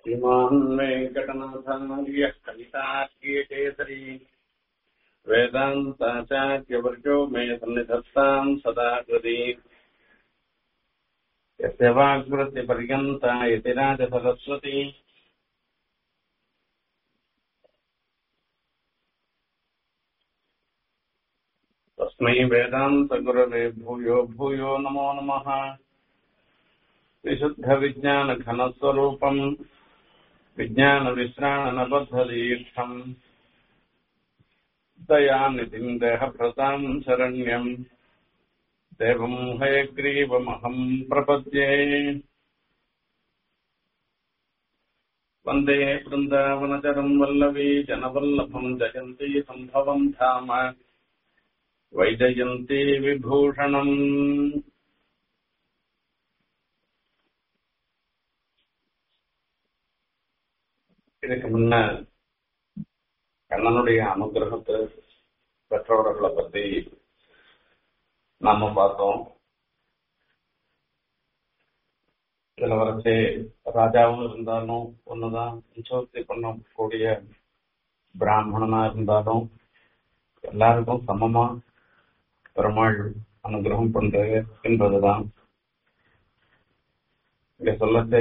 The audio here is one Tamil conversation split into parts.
श्रीमान् वेङ्कटनाथार्यः कवितार्यकेसरी वेदान्ताचार्यवर्गो मे सन्निधत्ताम् सदा कृति यस्य वाग्वृत्तिपर्यन्ता इति राजसरस्वती तस्मै वेदान्तगुरवे भूयो भूयो नमो नमः विशुद्धविज्ञानघनस्वरूपम् विज्ञानविश्राणनबद्धदीक्षम् दयानिधिम् देहभृताम् शरण्यम् देवम् हयग्रीवमहम् प्रपद्ये वन्दे वृन्दावनचरम् वल्लवी जनवल्लभम् जयन्ती सम्भवम् धाम वैजयन्ती विभूषणम् இதுக்கு முன்ன கண்ணனுடைய அனுகிரகத்தை பெற்றவர்களை பத்தி நாம பார்த்தோம் இதுல வரைச்சே ராஜாவும் இருந்தாலும் ஒண்ணுதான் உற்சவத்தை பண்ணக்கூடிய பிராமணனா இருந்தாலும் எல்லாருக்கும் சமமா பெருமாள் அனுகிரகம் பண்றது என்பதுதான் இங்க சொல்லத்தே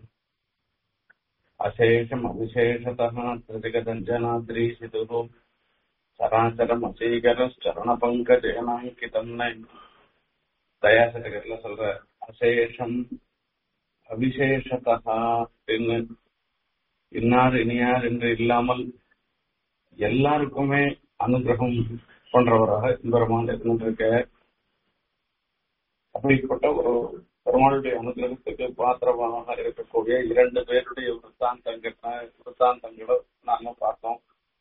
அசேஷம் அவிசேஷதः திருதிகதஞ்சனாத்ரீசிதுः சராச்சரம் அசீகரச்சரண பங்கஜனாங்கிதம்னு தயாசகர்ல சொல்ற அசேஷம் அவிசேஷதா அப்படின்னு இன்னார் இனியார் என்று இல்லாமல் எல்லாருக்குமே அனுகிரகம் பண்றவராக பெருமாள் இருக்க அப்படிப்பட்ட ஒரு பெருமாளுடைய அனுகிரகத்துக்கு பாத்திரமாக இருக்கக்கூடிய இரண்டு பேருடைய விற்த்தாந்தங்கள் விற்த்தாந்தங்களை நாம பார்த்தோம்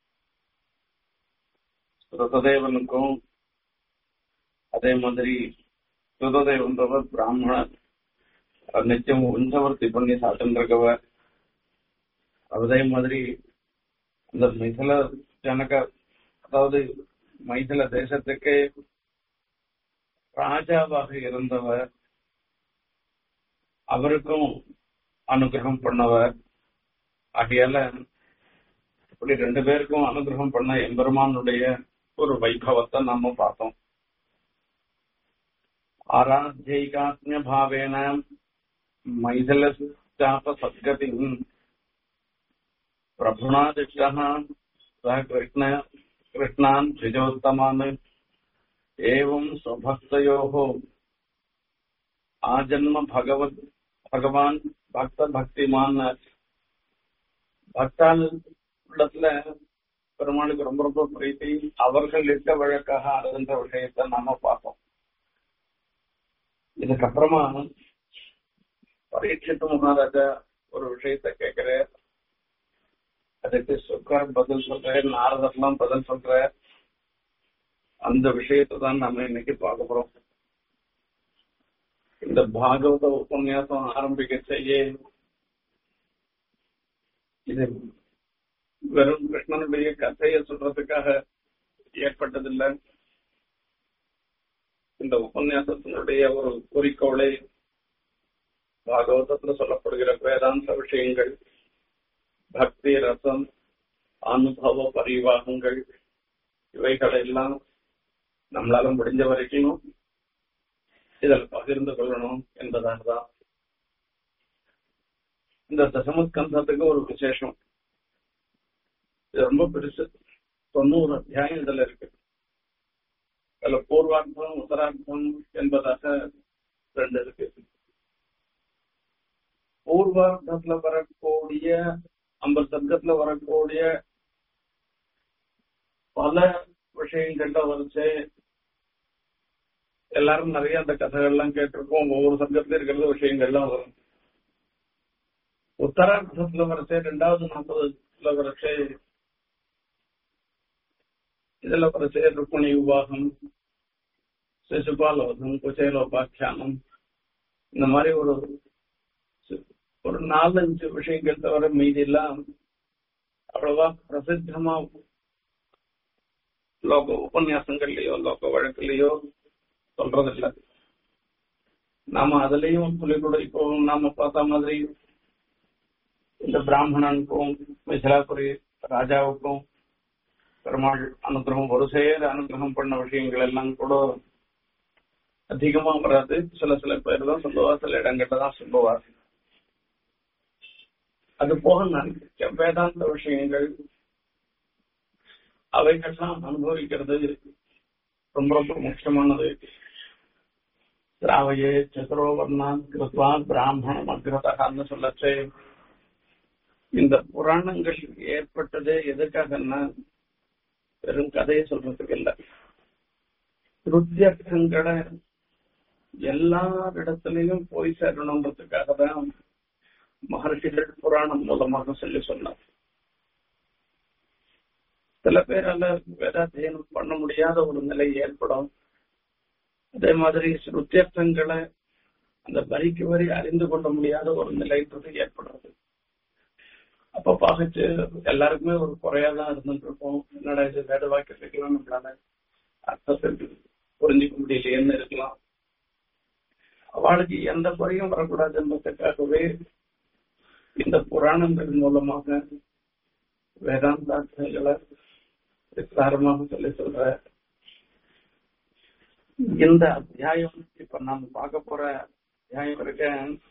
ருததேவனுக்கும் அதே மாதிரி ருததேவன்றவர் பிராமணர் நிச்சயம் உஞ்சவர்த்தி பண்ணி சாப்பிட்டுருக்கவர் அதே மாதிரி இந்த மிசில ஜனக அதாவது மைதில தேசத்துக்கு ராஜாவாக இருந்தவர் அவருக்கும் அனுகிரகம் பண்ணவர் ஆகையால இப்படி ரெண்டு பேருக்கும் அனுகிரகம் பண்ண எம்பெருமானுடைய ஒரு வைபவத்தை நாம பார்த்தோம் ஆராத்தியைகாத்மிய பாவேன மைதில சாப சத்கதி பிரபுணாதிஷ்டா ச கிருஷ்ண கிருஷ்ணான் திரிஜோத்தமான் एवं स्वभक्तयोः आजन्म भगवत பகவான் பக்த பக்திமான் பக்தால் இடத்துல பெருமாளுக்கு ரொம்ப ரொம்ப பிரீத்தி அவர்கள் இட்ட வழக்காக அதுன்ற விஷயத்தை நாம பார்ப்போம் இதுக்கப்புறமா பரீட்சித்து மகாராஜா ஒரு விஷயத்த கேட்கிற அதுக்கு சுக்கர் பதில் சொல்ற நாரதர்லாம் பதில் சொல்ற அந்த விஷயத்தை தான் நம்ம இன்னைக்கு பார்க்க போறோம் இந்த பாகவத உபன்யாசம் ஆரம்பிக்க செய்ய இது வெறும் கிருஷ்ணனுடைய கதையை சொல்றதுக்காக ஏற்பட்டதில்லை இந்த உபன்யாசத்தினுடைய ஒரு குறிக்கோளை பாகவதத்துல சொல்லப்படுகிற வேதாந்த விஷயங்கள் பக்தி ரசம் அனுபவ பரிவாகங்கள் இவைகளெல்லாம் நம்மளால முடிஞ்ச வரைக்கும் இதில் பகிர்ந்து கொள்ளணும் என்பதாகதான் இந்த தசமஸ்கந்தத்துக்கு ஒரு விசேஷம் இது ரொம்ப பெருசு தொண்ணூறு அத்தியாயம் இதுல இருக்கு அதுல பூர்வார்த்தம் உத்தரார்த்தம் என்பதாக ரெண்டு இருக்கு பூர்வார்த்தத்துல வரக்கூடிய ஐம்பது சப்தத்துல வரக்கூடிய பல விஷயங்கள்ல வச்சு எல்லாரும் நிறைய அந்த கதைகள்லாம் கேட்டிருக்கோம் ஒவ்வொரு சங்கத்துல இருக்கிறது விஷயங்கள்லாம் வரும் உத்தரார்த்தத்துல வரைச்சே ரெண்டாவது நாற்பதுல வரைச்சே இதுல வரைச்சே ருக்மணி விவாகம் சிசுபாலவதம் குச்சேலோபாக்கியானம் இந்த மாதிரி ஒரு ஒரு நாலஞ்சு விஷயங்கள் தவிர மீதி எல்லாம் அவ்வளவா பிரசித்தமா லோக உபன்யாசங்கள்லயோ லோக வழக்குலயோ சொல்றதில்ல நாம அதுலயும் துளி கூட இப்போ நாம பார்த்த மாதிரி இந்த பிராமணனுக்கும் மிசிலாபுரி ராஜாவுக்கும் பெருமாள் அனுகிரகம் ஒரு சேர அனுகிரகம் பண்ண விஷயங்கள் எல்லாம் கூட அதிகமா வராது சில சில பேர் தான் சொல்லுவார் சில இடங்கள்ல தான் சொல்லுவார் அது போக நிறைய வேதாந்த விஷயங்கள் அவைகள்லாம் அனுபவிக்கிறது ரொம்ப ரொம்ப முக்கியமானது திராவையே சதுரோவர்ணான் கிருத்வா பிராமணம் அக்ரதகான்னு சொல்லச்சு இந்த புராணங்கள் ஏற்பட்டதே எதுக்காகன்னா வெறும் கதையை சொல்றதுக்கு இல்ல ருத்தியர்த்தங்களை எல்லா இடத்துலயும் போய் சேரணுன்றதுக்காக தான் மகர்ஷிகள் புராணம் மூலமாக சொல்லி சொன்னார் சில பேரால வேதாத்தியனம் பண்ண முடியாத ஒரு நிலை ஏற்படும் அதே மாதிரி ஸ்ருத்தியர்த்தங்களை அந்த வரிக்கு வரி அறிந்து கொள்ள முடியாத ஒரு நிலைன்றது ஏற்படுறது அப்ப பாகிச்சு எல்லாருக்குமே ஒரு குறையாதான் இருந்துட்டு இருப்போம் என்னடா இது வேத வாக்கியத்துக்கெல்லாம் நம்மளால அர்த்தத்திற்கு புரிஞ்சுக்க முடியலையேன்னு இருக்கலாம் அவளுக்கு எந்த குறையும் வரக்கூடாது என்பதற்காகவே இந்த புராணங்கள் மூலமாக வேதாந்தார்த்தங்களை விஸ்தாரமாக சொல்லி சொல்ற இந்த அத்தியாயம் இப்ப நாம் பார்க்க போற அத்தியாயம் இருக்க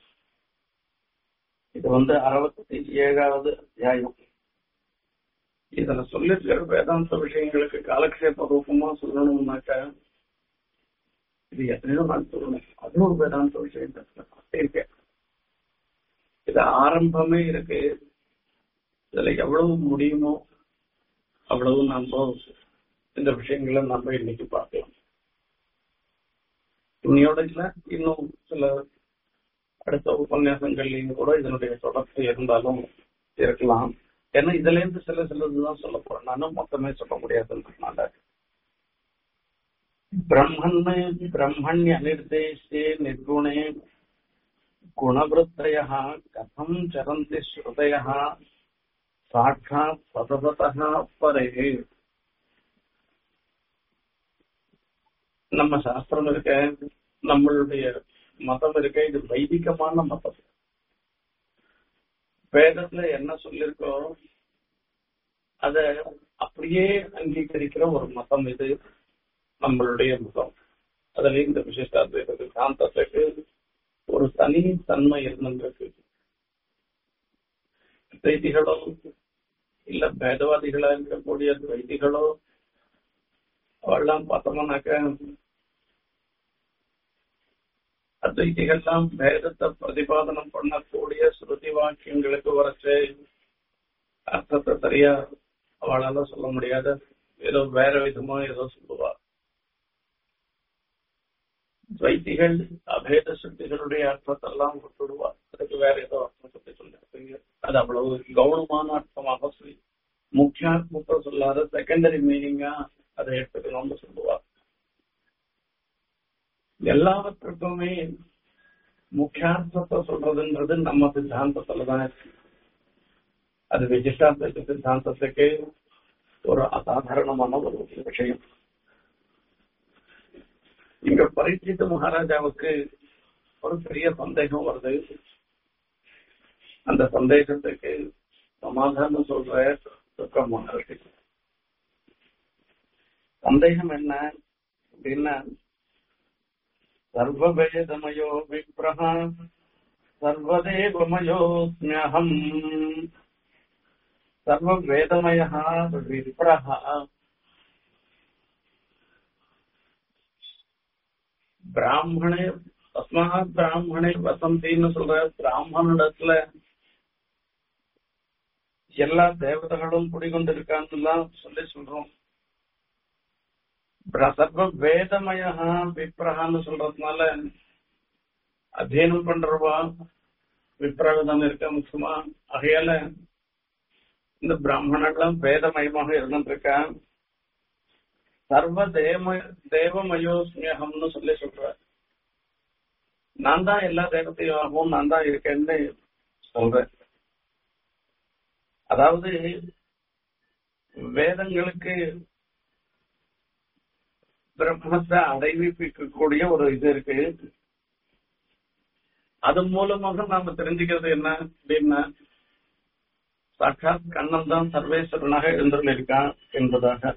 இது வந்து அறுபத்தி ஏழாவது அத்தியாயம் இதுல சொல்லிருக்கிற வேதாந்த விஷயங்களுக்கு காலக்ஷேப ரூபமா சொல்லணும்னாக்க இது எத்தனையோ நாள் சொல்லணும் அது ஒரு வேதாந்த விஷயம் இருக்கேன் இது ஆரம்பமே இருக்கு இதுல எவ்வளவு முடியுமோ அவ்வளவு நம்ம இந்த விஷயங்களை நம்ம இன்னைக்கு பார்க்கலாம் இன்னையோட இல்ல இன்னும் சில அடுத்த உபன்யாசங்கள்லயும் கூட இதனுடைய தொடர்பு இருந்தாலும் இருக்கலாம் ஏன்னா இதுல இருந்து சில சிலதுதான் சொல்ல போறேன் நானும் மொத்தமே சொல்ல முடியாதுன்றதுனால பிரம்மன்னு பிரம்மண்ய நிர்தேசே நிர்குணே குணவருத்தய கதம் சரந்தி ஸ்ருதய சாட்சாத் சதசதா பரே நம்ம சாஸ்திரம் இருக்க நம்மளுடைய மதம் இருக்க இது வைதிகமான மதம் வேதத்துல என்ன சொல்லிருக்கோ அத அப்படியே அங்கீகரிக்கிற ஒரு மதம் இது நம்மளுடைய மதம் அதுல இந்த விசிஷ்டாத்வைத சாந்தத்துக்கு ஒரு தனி தன்மை இருந்திருக்கு துவைதிகளோ இல்ல பேதவாதிகளா இருக்கக்கூடிய துவைதிகளோ அவெல்லாம் பார்த்தோம்னாக்க அத்வைதிகள்லாம் வேதத்தை பிரதிபாதனம் பண்ணக்கூடிய ஸ்ருதி வாக்கியங்களுக்கு வரைச்சு அர்த்தத்தை சரியா அவளால சொல்ல முடியாத ஏதோ வேற விதமா ஏதோ சொல்லுவா துவைத்திகள் அபேத சுத்திகளுடைய அர்த்தத்தை எல்லாம் விட்டுடுவா அதுக்கு வேற ஏதோ அர்த்தம் சொல்லி சொல்லிருக்கீங்க அது அவ்வளவு கௌனமான அர்த்தமாக சொல்லி முக்கியார்த்தத்தை சொல்லாத செகண்டரி மீனிங்கா அதை எடுத்துக்கணும்னு சொல்லுவா எல்லாவற்றுக்குமே முக்கியார்த்தத்தை சொல்றதுன்றது நம்ம சித்தாந்தத்துலதான் இருக்கு அது விசிஷ்டாந்த சித்தாந்தத்துக்கு ஒரு அசாதாரணமான ஒரு விஷயம் இங்க பரிச்சித்த மகாராஜாவுக்கு ஒரு பெரிய சந்தேகம் வருது அந்த சந்தேகத்துக்கு சமாதானம் சொல்ற துக்கம் மகர்ஷி சந்தேகம் என்ன அப்படின்னா சர்வவேதமயோ விப்ரஹ சர்வதேவமயோஸ்மியகம் சர்வவேதமய விப்ரஹ பிராமணே தஸ்மாத் பிராமணே வசந்தின்னு சொல்ற பிராமணிடத்துல எல்லா தேவதைகளும் குடிகொண்டிருக்கான்னு சொல்லி சொல்றோம் சர்வ வேதமய விப்ரஹான்னு சொல்றதுனால அத்தியனம் பண்றவா விப்ரவிதம் இருக்க முக்கியமா ஆகையால இந்த பிராமணர்களும் வேதமயமாக இருந்துருக்கா சர்வ தேவ தேவமயோஸ்மியகம்னு சொல்லி சொல்ற நான் தான் எல்லா தேவத்தையாகவும் நான் தான் இருக்கேன்னு சொல்றேன் அதாவது வேதங்களுக்கு பிரம்மத்தை அடைவிப்பிக்கக்கூடிய ஒரு இது இருக்கு அது மூலமாக நாம தெரிஞ்சுக்கிறது என்ன அப்படின்னா சாட்சாத் கண்ணன் தான் சர்வேஸ்வரனாக எழுந்திருக்கான் என்பதாக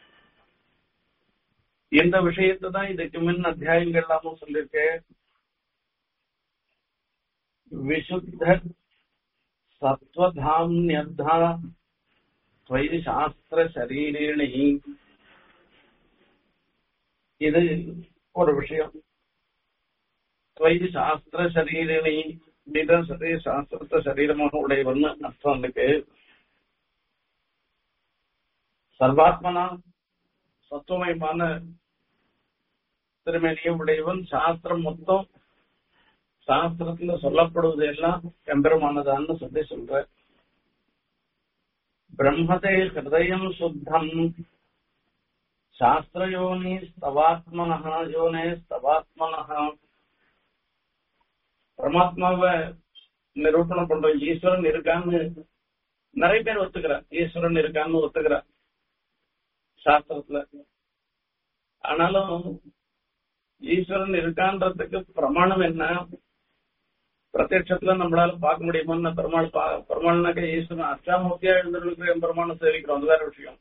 இந்த விஷயத்தை தான் இதுக்கு முன் அத்தியாயங்கள் எல்லாமும் சொல்லியிருக்கேன் விசுத்த சத்வதாம்யர்த்தா துவை சாஸ்திர சரீரிணி இது ஒரு விஷயம் துவை சாஸ்திர சரீரிணி அப்படிதான் சரி சாஸ்திரத்தை சரீரமாக உடையவன் அர்த்தம் இருக்கு சர்வாத்மனா சத்துவமயமான திருமேனியை உடையவன் சாஸ்திரம் மொத்தம் சாஸ்திரத்துல சொல்லப்படுவது எல்லாம் எம்பெருமானதான்னு சொல்லி சொல்ற பிரம்மதே ஹிருதயம் சுத்தம் சாஸ்திரயோனி ஸ்தவாத்மனஹா யோனே ஸ்தவாத்மனஹா பரமாத்மாவை நிரூபணம் பண்ற ஈஸ்வரன் இருக்கான்னு நிறைய பேர் ஒத்துக்கிறார் ஈஸ்வரன் இருக்கான்னு ஒத்துக்கிறார் சாஸ்திரத்துல ஆனாலும் ஈஸ்வரன் இருக்கான்றதுக்கு பிரமாணம் என்ன பிரத்யட்சத்துல நம்மளால பார்க்க முடியுமான்னு பெருமாள் பெருமாள்னாக்க ஈஸ்வரன் அஷ்டாமூர்த்தியா எழுந்திருக்கிற பெருமானம் சேவிக்கிறோம் அது வேற விஷயம்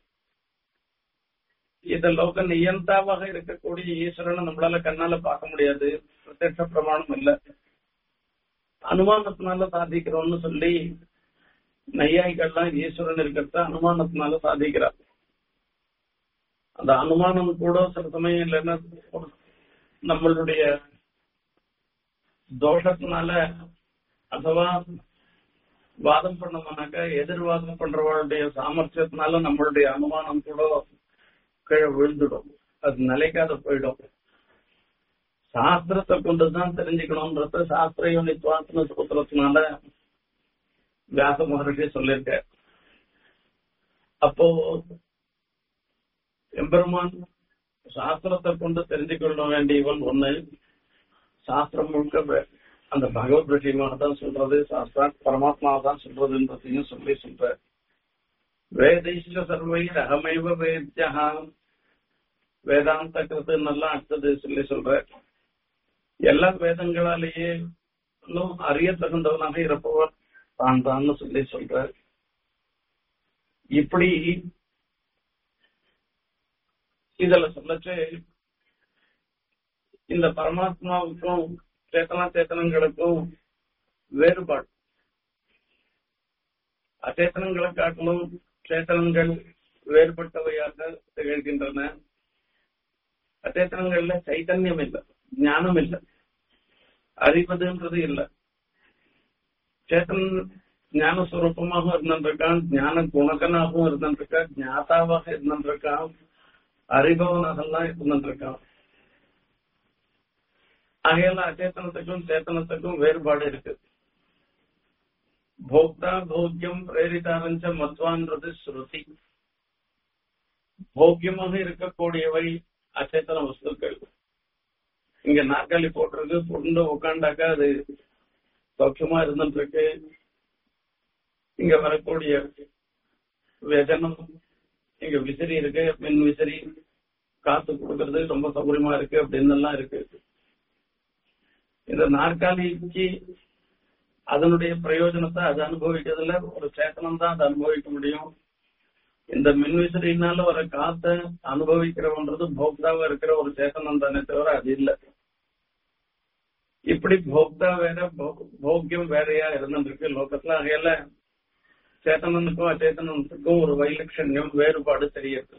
இந்த லோக நியந்தாவாக இருக்கக்கூடிய ஈஸ்வரனை நம்மளால கண்ணால பார்க்க முடியாது பிரத்யட்ச பிரமாணம் இல்ல அனுமானத்தினால சாதிக்கிறோம்னு சொல்லி நையாய்கள்லாம் ஈஸ்வரன் இருக்கிறத அனுமானத்தினால சாதிக்கிறார் அந்த அனுமானம் கூட சில சமயம் இல்லைன்னா நம்மளுடைய தோஷத்தினால அதுவா வாதம் பண்ணோம்னாக்கா எதிர்வாதம் பண்றவங்களுடைய சாமர்த்தியத்தினால நம்மளுடைய அனுமானம் கூட கீழே விழுந்துடும் அது நிலைக்காத போயிடும் சாஸ்திரத்தை கொண்டுதான் தெரிஞ்சுக்கணும்ன்றத சாஸ்திர யூனித்வாசன சூத்திரத்தினால வியாச மகர்ஷி சொல்லியிருக்க அப்போ எம்பெருமான் சாஸ்திரத்தை கொண்டு தெரிஞ்சு கொள்ள வேண்டியவன் ஒண்ணு சாஸ்திரம் முழுக்க அந்த பகவத் விஷயமாக தான் சொல்றது சாஸ்திரா பரமாத்மா தான் சொல்றதுன்றதையும் சொல்லி சொல்ற வேதைஷ்ட சர்வை அகமைவ வேத்யா வேதாந்த கிருத்துன்னெல்லாம் அடுத்தது சொல்லி சொல்ற எல்லா வேதங்களாலேயே இன்னும் அறிய தகுந்தவனாக இருப்பவர் தான் தான் சொல்லி சொல்ற இப்படி இதுல சொல்லச்சு இந்த பரமாத்மாவுக்கும் சேத்தனா சேத்தனங்களுக்கும் வேறுபாடு அச்சேத்தனங்களை காட்டிலும் சேத்தனங்கள் வேறுபட்டவையாக திகழ்கின்றன அச்சேத்தனங்கள்ல சைத்தன்யம் இல்லை ஞானம் இல்லை அறிவதுன்றது இல்லை சேத்தன் ஞானஸ்வரூபமாக இருந்திருக்கான் ஞான குணகனாகவும் இருந்திருக்கான் ஞாதாவாக இருந்திருக்கான் அறிபவனாகலாம் இருந்திருக்கான் ஆகையால அச்சேத்தனத்துக்கும் சேத்தனத்துக்கும் வேறுபாடு இருக்கு போக்தா போக்கியம் பிரேரிதாரஞ்ச மத்வான்றது ஸ்ருதி போக்கியமாக இருக்கக்கூடியவை அச்சேத்தன வஸ்துக்கள் இங்க நாற்காலி போட்டிருக்கு புண்டு உட்காண்டாக்கா அது சௌக்கியமா இருந்துட்டு இருக்கு இங்க வரக்கூடிய வியஜனம் இங்க விசிறி இருக்கு மின் விசிறி காத்து கொடுக்கறது ரொம்ப சௌகரியமா இருக்கு அப்படின்னு எல்லாம் இருக்கு இந்த நாற்காலிக்கு அதனுடைய பிரயோஜனத்தை அது அனுபவிக்கிறதுல ஒரு சேத்தனம் தான் அதை அனுபவிக்க முடியும் இந்த மின்விசிறினால வர காத்த அனுபவிக்கிறவன்றது போக்தாவா இருக்கிற ஒரு சேத்தனம் தானே தவிர அது இல்லை இப்படி போக்தா வேற போக்கியம் வேறையா இருந்துருக்கு லோகத்துல ஆகையில சேத்தனனுக்கும் அச்சேதனத்துக்கும் ஒரு வைலட்சண்யம் வேறுபாடு தெரியுது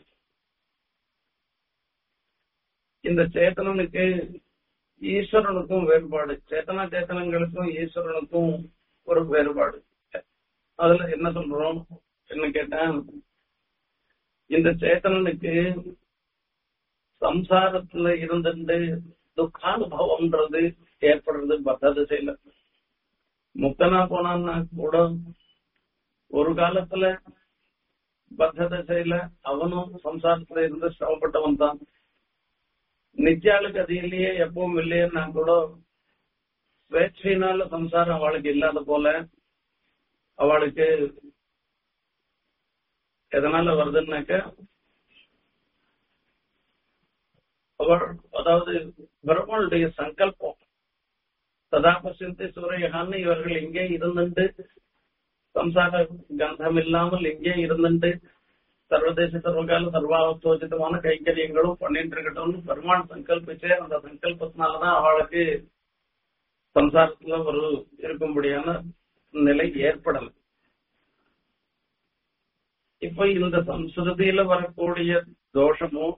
இந்த சேத்தனனுக்கு ஈஸ்வரனுக்கும் வேறுபாடு சேத்தனா சேத்தனங்களுக்கும் ஈஸ்வரனுக்கும் ஒரு வேறுபாடு அதுல என்ன சொல்றோம் என்ன கேட்டா இந்த சேத்தனனுக்கு சம்சாரத்துல இருந்துட்டு துக்கானுபவம்ன்றது ஏற்படுறது பத்த திசையில முக்தனா போனான்னா கூட ஒரு காலத்துல பத்த திசையில அவனும் சம்சாரத்துல இருந்து சிரமப்பட்டவன் தான் நித்யாளுக்கு அது இல்லையே எப்பவும் இல்லையேன்னா கூட ஸ்வேட்சையினால சம்சாரம் அவளுக்கு இல்லாத போல அவளுக்கு எதனால வருதுன்னாக்க அவள் அதாவது பெருமாளுடைய சங்கல்பம் சதா பசிந்தி சூரியகான்னு இவர்கள் இங்கே இருந்துட்டு சம்சார கந்தம் இல்லாமல் எங்கே இருந்துட்டு சர்வதேச சர்வகால சர்வாவத்தோஜிதமான கைங்கரியங்களும் பண்ணிட்டு இருக்கட்டும்னு பெருமாள் சங்கல்பிச்சு அந்த சங்கல்பத்தினாலதான் அவளுக்கு சம்சாரத்துல ஒரு இருக்கும்படியான நிலை ஏற்படல இப்ப இந்த சம்ஸ்கிருதியில வரக்கூடிய தோஷமும்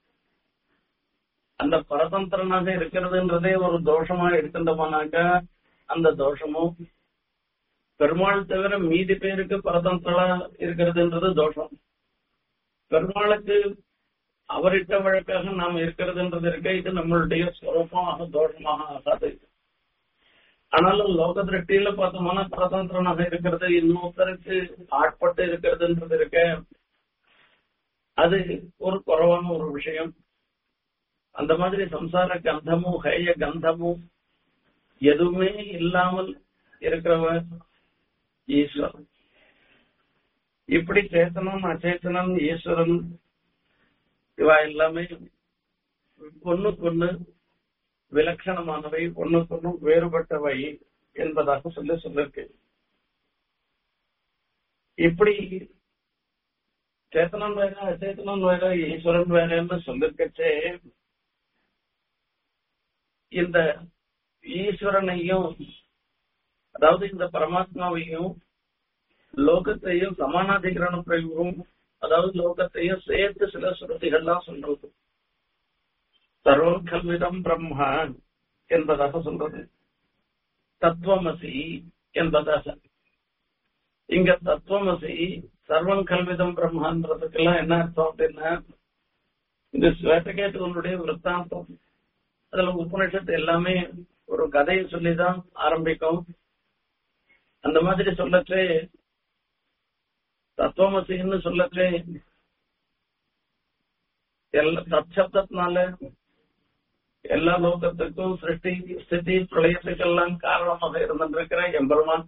அந்த பரதந்திரனாக இருக்கிறதுன்றதே ஒரு தோஷமா எடுத்துட்டோம்னாக்கா அந்த தோஷமும் பெருமாள் தவிர மீதி பேருக்கு பரதந்திரா இருக்கிறதுன்றது தோஷம் பெருமாளுக்கு அவரிட்ட வழக்காக நாம் இருக்கிறதுன்றது இருக்க இது நம்மளுடைய சுரூபமாக தோஷமாக ஆகாது ஆனாலும் லோக திருஷ்டியில பார்த்தோம்னா பரதந்திரனாக இருக்கிறது இன்னொருத்தருக்கு ஆட்பட்டு இருக்கிறதுன்றது இருக்க அது ஒரு குறைவான ஒரு விஷயம் அந்த மாதிரி சம்சார கந்தமும் ஹேய கந்தமும் எதுவுமே இல்லாமல் இருக்கிறவன் ஈஸ்வரன் இப்படி சேத்தனம் அச்சேத்தனம் ஈஸ்வரன் இவா எல்லாமே ஒண்ணுக்கு ஒண்ணு விலட்சணமானவை ஒண்ணுக்கு ஒண்ணு வேறுபட்டவை என்பதாக சொல்லி சொல்லிருக்கு இப்படி சேத்தனம் வேற அச்சேத்தனம் வேற ஈஸ்வரன் வேறன்னு சொல்லிருக்கச்சே இந்த ஈஸ்வரனையும் அதாவது இந்த பரமாத்மாவையும் லோகத்தையும் சமானாதிகரண பிரயோகம் அதாவது லோகத்தையும் சேர்த்து சில சுருதிகள்லாம் சொல்றது சர்வம் கல்விதம் பிரம்மா என்பதாக சொல்றது தத்துவமசி என்பதாக இங்க தத்துவமசி சர்வம் கல்விதம் பிரம்மான்றதுக்கெல்லாம் என்ன அர்த்தம் அப்படின்னா இந்த ஸ்வேதகேதுவனுடைய விற்த்தாந்தம் அதுல உபனிஷத்து எல்லாமே ஒரு கதையை சொல்லிதான் ஆரம்பிக்கும் அந்த மாதிரி சொல்லச்சே தத்துவமசின்னு சொல்லச்சே எல்லா தற்சப்தத்தினால எல்லா லோகத்துக்கும் சிருஷ்டி ஸ்திதி பிரளயத்துக்கெல்லாம் காரணமாக இருந்திருக்கிற எம்பெருமான்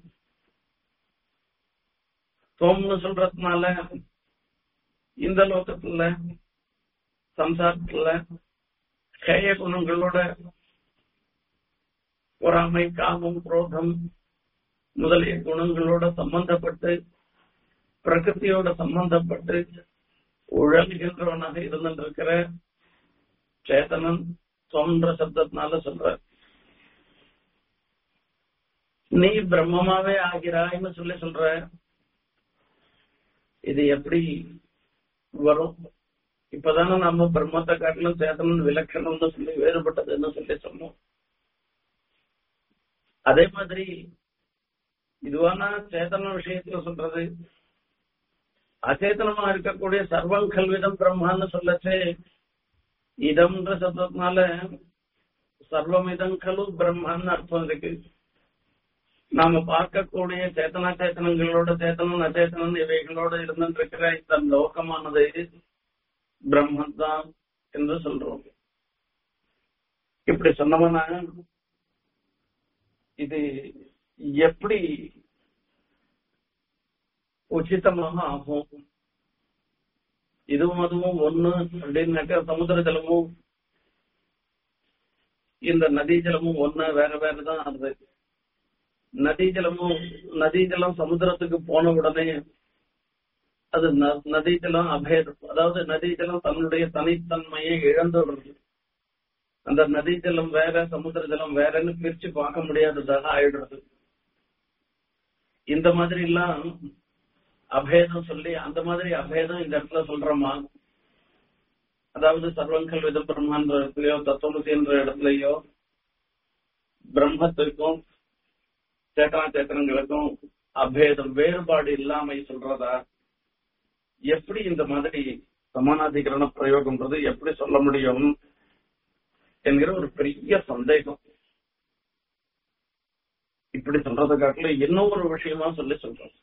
சோம்னு சொல்றதுனால இந்த லோகத்துல சம்சாரத்துல கேய குணங்களோட பொறாமை காமம் குரோதம் முதலிய குணங்களோட சம்பந்தப்பட்டு பிரகிருத்தியோட சம்பந்தப்பட்டு உழல்கின்றவனாக இருந்திருக்கிற சேதனன் தோன்ற சப்தத்தினால சொல்ற நீ பிரம்மமாவே ஆகிறாய்னு சொல்லி சொல்ற இது எப்படி வரும் இப்பதானே நம்ம பிரம்மத்தை காட்டிலும் சேதனம் விலட்சணம்னு சொல்லி வேறுபட்டதுன்னு சொல்லி சொன்னோம் அதே மாதிரி இதுவான சேதன விஷயத்துல சொல்றது அச்சேதனமா இருக்கக்கூடிய சர்வம் கல்விதம் பிரம்மான்னு சொல்லச்சே இதம்ன்ற சப்தத்தினால சர்வம் இதங்கலு பிரம்மான்னு அர்த்தம் இருக்கு நாம பார்க்கக்கூடிய சேத்தனா சேத்தனங்களோட சேத்தனம் அச்சேதனம் இவைகளோட இருந்துருக்கிற இந்த லோகமானது பிரம்மன் தான் என்று சொல்றோம் இப்படி சொன்னோம்னா இது எப்படி உச்சிதமாக ஆகும் இதுவும் அதுவும் ஒண்ணு அப்படின்னாக்க சமுத்திர ஜலமும் இந்த நதி ஜலமும் ஒண்ணு வேற வேறதான் ஆகுது நதி ஜலமும் நதி ஜலம் சமுத்திரத்துக்கு போன உடனே அது நதி ஜலம் அபேதம் அதாவது நதி ஜலம் தன்னுடைய தனித்தன்மையை இழந்து விடுறது அந்த நதி ஜலம் வேற சமுத்திர ஜலம் வேறன்னு பிரிச்சு பார்க்க முடியாததாக ஆயிடுறது இந்த மாதிரி எல்லாம் அபேதம் சொல்லி அந்த மாதிரி அபேதம் இந்த இடத்துல சொல்றோமா அதாவது சர்வங்கல் வித பிரம்மான்ற இடத்துலயோ தத்துவமசி என்ற இடத்துலயோ பிரம்மத்திற்கும் சேத்தனா சேத்தனங்களுக்கும் அபேதம் வேறுபாடு இல்லாம சொல்றதா எப்படி இந்த மாதிரி சமானாதிகரண பிரயோகம்ன்றது எப்படி சொல்ல முடியும் என்கிற ஒரு பெரிய சந்தேகம் இப்படி சொல்றதை காட்டில இன்னும் ஒரு விஷயமா சொல்லி சொல்றோம்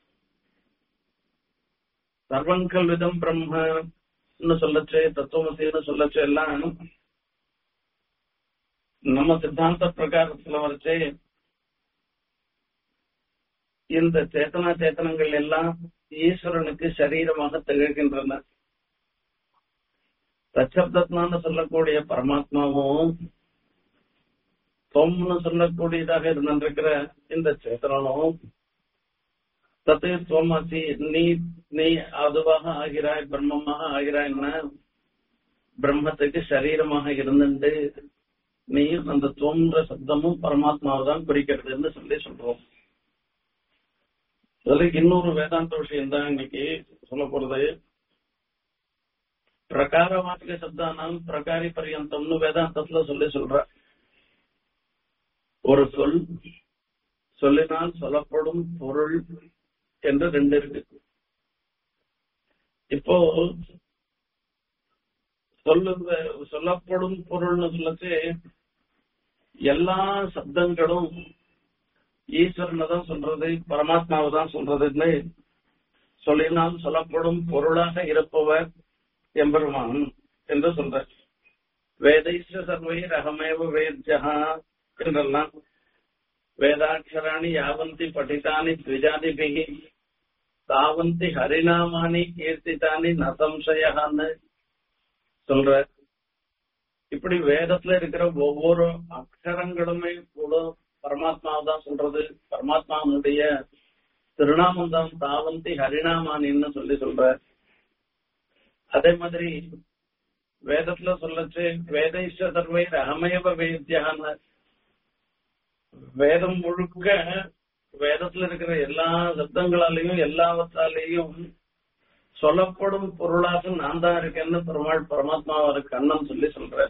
சர்வங்கல் விதம் பிரம்மன்னு சொல்லச்சே தத்துவமசின்னு சொல்லச்சே எல்லாம் நம்ம சித்தாந்த பிரகாரத்துல வரைச்சே இந்த சேத்தனா சேத்தனங்கள் எல்லாம் ஈஸ்வரனுக்கு சரீரமாக திகழ்கின்றன தச்சப்தத்னான்னு சொல்லக்கூடிய பரமாத்மாவும் தொம்னு சொல்லக்கூடியதாக இருந்திருக்கிற இந்த சேத்தனும் தத்து துவமசி நீ நீ அதுவாக ஆகிறாய் பிரம்மமாக ஆகிறாய்னா பிரம்மத்துக்கு சரீரமாக இருந்துட்டு நீயும் அந்த தோன்ற சப்தமும் பரமாத்மாவை தான் குறிக்கிறதுன்னு சொல்லி சொல்றோம் அதுல இன்னொரு வேதாந்த விஷயம் தான் இன்னைக்கு சொல்ல போறது பிரகாரவாக்கிய சப்தானாம் பிரகாரி பரியந்தம்னு வேதாந்தத்துல சொல்லி சொல்ற ஒரு சொல் சொல்லினால் சொல்லப்படும் பொருள் என்று ரெண்டு இருக்கு இப்போ சொல்லுங்க சொல்லப்படும் பொருள்னு சொல்லச்சு எல்லா சப்தங்களும் ஈஸ்வரனை தான் சொல்றது பரமாத்மாவை தான் சொல்றதுன்னு சொல்லினால் சொல்லப்படும் பொருளாக இருப்பவர் எம்பெருமான் என்று சொல்ற வேதைஸ்வ சர்வை ரகமேவ வேத்யா என்றெல்லாம் வேதாட்சராணி யாவந்தி படித்தானி த்விஜாதிபிகி தாவந்தி ஹரிநாமானி கீர்த்தித்தானி நசம்சயான்னு சொல்ற இப்படி வேதத்துல இருக்கிற ஒவ்வொரு அக்ஷரங்களுமே கூட பரமாத்மாவை தான் சொல்றது பரமாத்மாவுடைய திருநாமம் தான் தாவந்தி ஹரிநாமானின்னு சொல்லி சொல்ற அதே மாதிரி வேதத்துல சொல்லச்சு வேதைஸ்வதர்வை ரகமேவ வேத்தியான்னு வேதம் முழுக்க வேதத்துல இருக்கிற எல்லா சப்தங்களாலையும் எல்லாவற்றாலேயும் சொல்லப்படும் பொருளாக நான் தான் இருக்கேன்னு பெருமாள் பரமாத்மாவை கண்ணன் சொல்லி சொல்ற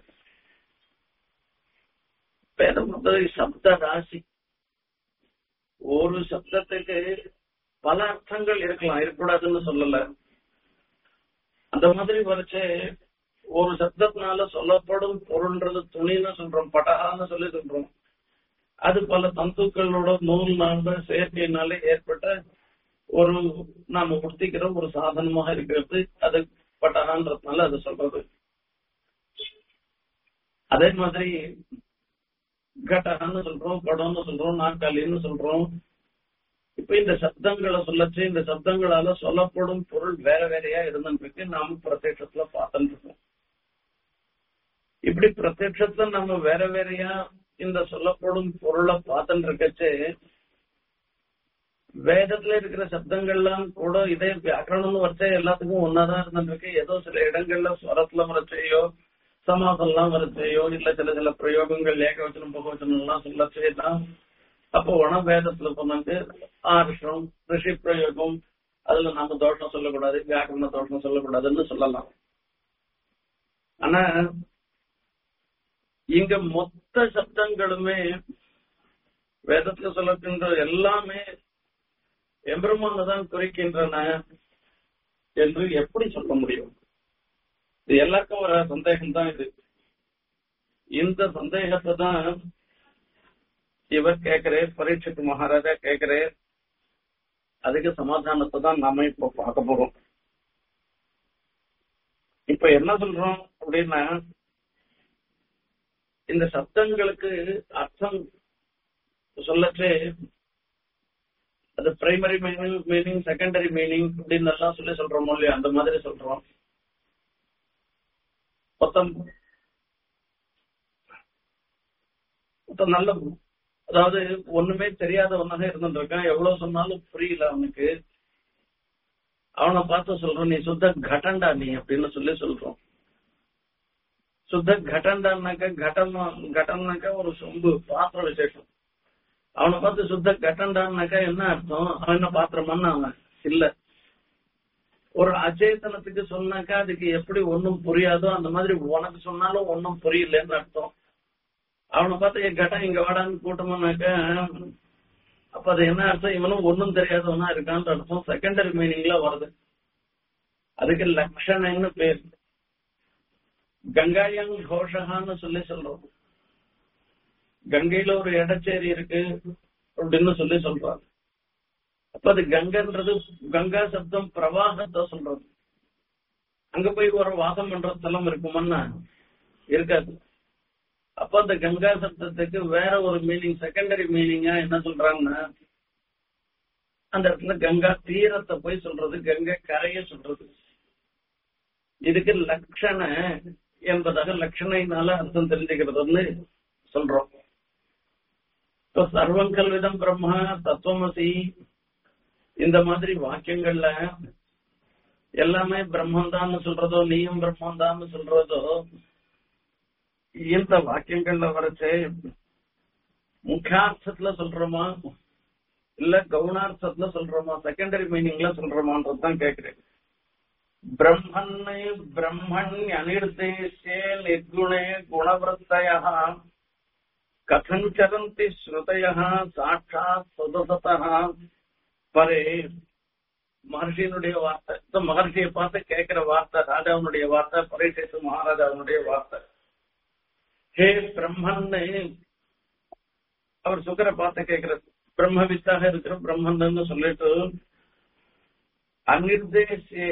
வேதம் வந்து சப்த ராசி ஒரு சப்தத்துக்கு பல அர்த்தங்கள் இருக்கலாம் இருக்கக்கூடாதுன்னு சொல்லல அந்த மாதிரி வரைச்சு ஒரு சப்தத்தினால சொல்லப்படும் பொருள்ன்றது துணின்னு சொல்றோம் பட்டகான்னு சொல்லி சொல்றோம் அது பல தந்துக்களோட நூல்னால செயற்கையினால ஏற்பட்ட ஒரு நாம உடுத்திக்கிற ஒரு சாதனமாக இருக்கிறது அது பட்டகான்றதுனால அது சொல்றது அதே மாதிரி கடகான்னு சொல்றோம் படம்னு சொல்றோம் நாற்காலின்னு சொல்றோம் இப்ப இந்த சப்தங்களை சொல்லச்சு இந்த சப்தங்களால சொல்லப்படும் பொருள் வேற வேறையா இருந்துருக்கு நாம பிரத்யட்சத்துல பார்த்துட்டு இருக்கோம் இப்படி பிரத்யட்சத்துல நம்ம வேற வேறையா இந்த சொல்லப்படும் பொருளை பார்த்துட்டு இருக்கச்சு வேதத்துல இருக்கிற சப்தங்கள்லாம் கூட இதே வியாக்கரணம்னு வச்சா எல்லாத்துக்கும் ஒன்னாதான் இருந்துருக்கு ஏதோ சில இடங்கள்ல ஸ்வரத்துல வரச்சையோ சமாசம்லாம் வரச்சையோ இல்ல சில சில பிரயோகங்கள் ஏகவச்சனம் பகவச்சனம் எல்லாம் சொல்லச்சே தான் அப்போ உண வேதத்துல சொன்னாங்க ஆர்ஷம் ரிஷி பிரயோகம் அதுல நாம தோஷம் சொல்லக்கூடாது வியாக்கரண தோஷம் சொல்லக்கூடாதுன்னு சொல்லலாம் ஆனா இங்க மொத்த சப்தங்களுமே வேதத்துல சொல்லக்கின்ற எல்லாமே எம்பெருமான தான் குறிக்கின்றன என்று எப்படி சொல்ல முடியும் இது எல்லாருக்கும் ஒரு சந்தேகம் தான் இது இந்த சந்தேகத்தை தான் இவர் கேட்கிறே பரீட்சத்து மகாராஜா கேட்கிறே அதுக்கு சமாதானத்தை தான் நாம இப்ப பார்க்க போறோம் இப்ப என்ன சொல்றோம் அப்படின்னா இந்த சப்தங்களுக்கு அர்த்தம் சொல்லச்சே அது primary meaning meaning secondary meaning அப்படின்னு எல்லாம் சொல்லி சொல்றோம் இல்லையா அந்த மாதிரி சொல்றோம் மொத்தம் மொத்தம் நல்ல அதாவது ஒண்ணுமே தெரியாதவனாக இருந்துட்டு இருக்கான் எவ்வளவு சொன்னாலும் புரியல அவனுக்கு அவனை பார்த்து சொல்றோம் நீ சுத்த கடண்டா நீ அப்படின்னு சொல்லி சொல்றோம் சுத்த கடண்டான்னாக்க கடம் கடம்னாக்கா ஒரு சொம்பு பாத்திர விசேஷம் அவனை பார்த்து சுத்த கட்டண்டான்னாக்கா என்ன அர்த்தம் அவன் என்ன பாத்திரமான்னு அவன் இல்ல ஒரு அச்சேதனத்துக்கு சொன்னாக்கா அதுக்கு எப்படி ஒன்னும் புரியாதோ அந்த மாதிரி உனக்கு சொன்னாலும் ஒன்னும் புரியலன்னு அர்த்தம் அவனை பார்த்து என் கட்டம் இங்க வாடான்னு கூட்டமானாக்கா அப்ப அது என்ன அர்த்தம் இவனும் ஒன்னும் தெரியாதவனா இருக்கான்னு அர்த்தம் செகண்டரி மீனிங்ல வருது அதுக்கு லக்ஷணன்னு பேர் கங்காயங் கோஷகான்னு சொல்லி சொல்றோம் கங்கையில ஒரு இடச்சேரி இருக்கு அப்படின்னு சொல்லி சொல்றாங்க அப்ப அது கங்கன்றது கங்கா சப்தம் பிரவாகத்தை சொல்றது அங்க போய் ஒரு வாசம் பண்ற ஸ்தலம் இருக்குமான்னா இருக்காது அப்ப அந்த கங்கா சப்தத்துக்கு வேற ஒரு மீனிங் செகண்டரி மீனிங்கா என்ன சொல்றாங்கன்னா அந்த இடத்துல கங்கா தீரத்தை போய் சொல்றது கங்கை கரைய சொல்றது இதுக்கு லட்சண என்பதாக லட்சணையினால அர்த்தம் தெரிஞ்சுக்கிறதுன்னு சொல்றோம் இப்ப சர்வம் கல்விதம் பிரம்மா தத்துவமசி இந்த மாதிரி வாக்கியங்கள்ல எல்லாமே பிரம்மந்தான்னு சொல்றதோ நீயும் பிரம்மந்தான்னு சொல்றதோ இந்த வாக்கியங்கள்ல வரச்சே முக்கியார்த்தத்துல சொல்றோமா இல்ல கவுனார்த்தத்துல சொல்றோமா செகண்டரி மீனிங்ல சொல்றோமான்றதுதான் கேக்குறேன் பிரம்மன்னு பிரம்மன் அனிர்தேசே நிர்குணே குணவருத்தய கதஞ்சரந்தி ஸ்ருதய சாட்சாத் சுதசத பரே மகர்ஷியினுடைய வார்த்தை இந்த மகர்ஷியை பார்த்து கேட்கிற வார்த்தை ராஜாவுடைய வார்த்தை பரிசேஷு மகாராஜாவுடைய வார்த்தை ஹே பிரம்மன்னு அவர் சுக்கரை பார்த்து கேட்கிறார் பிரம்மவித்தாக இருக்கிற பிரம்மன்னு சொல்லிட்டு அநிர்தேசே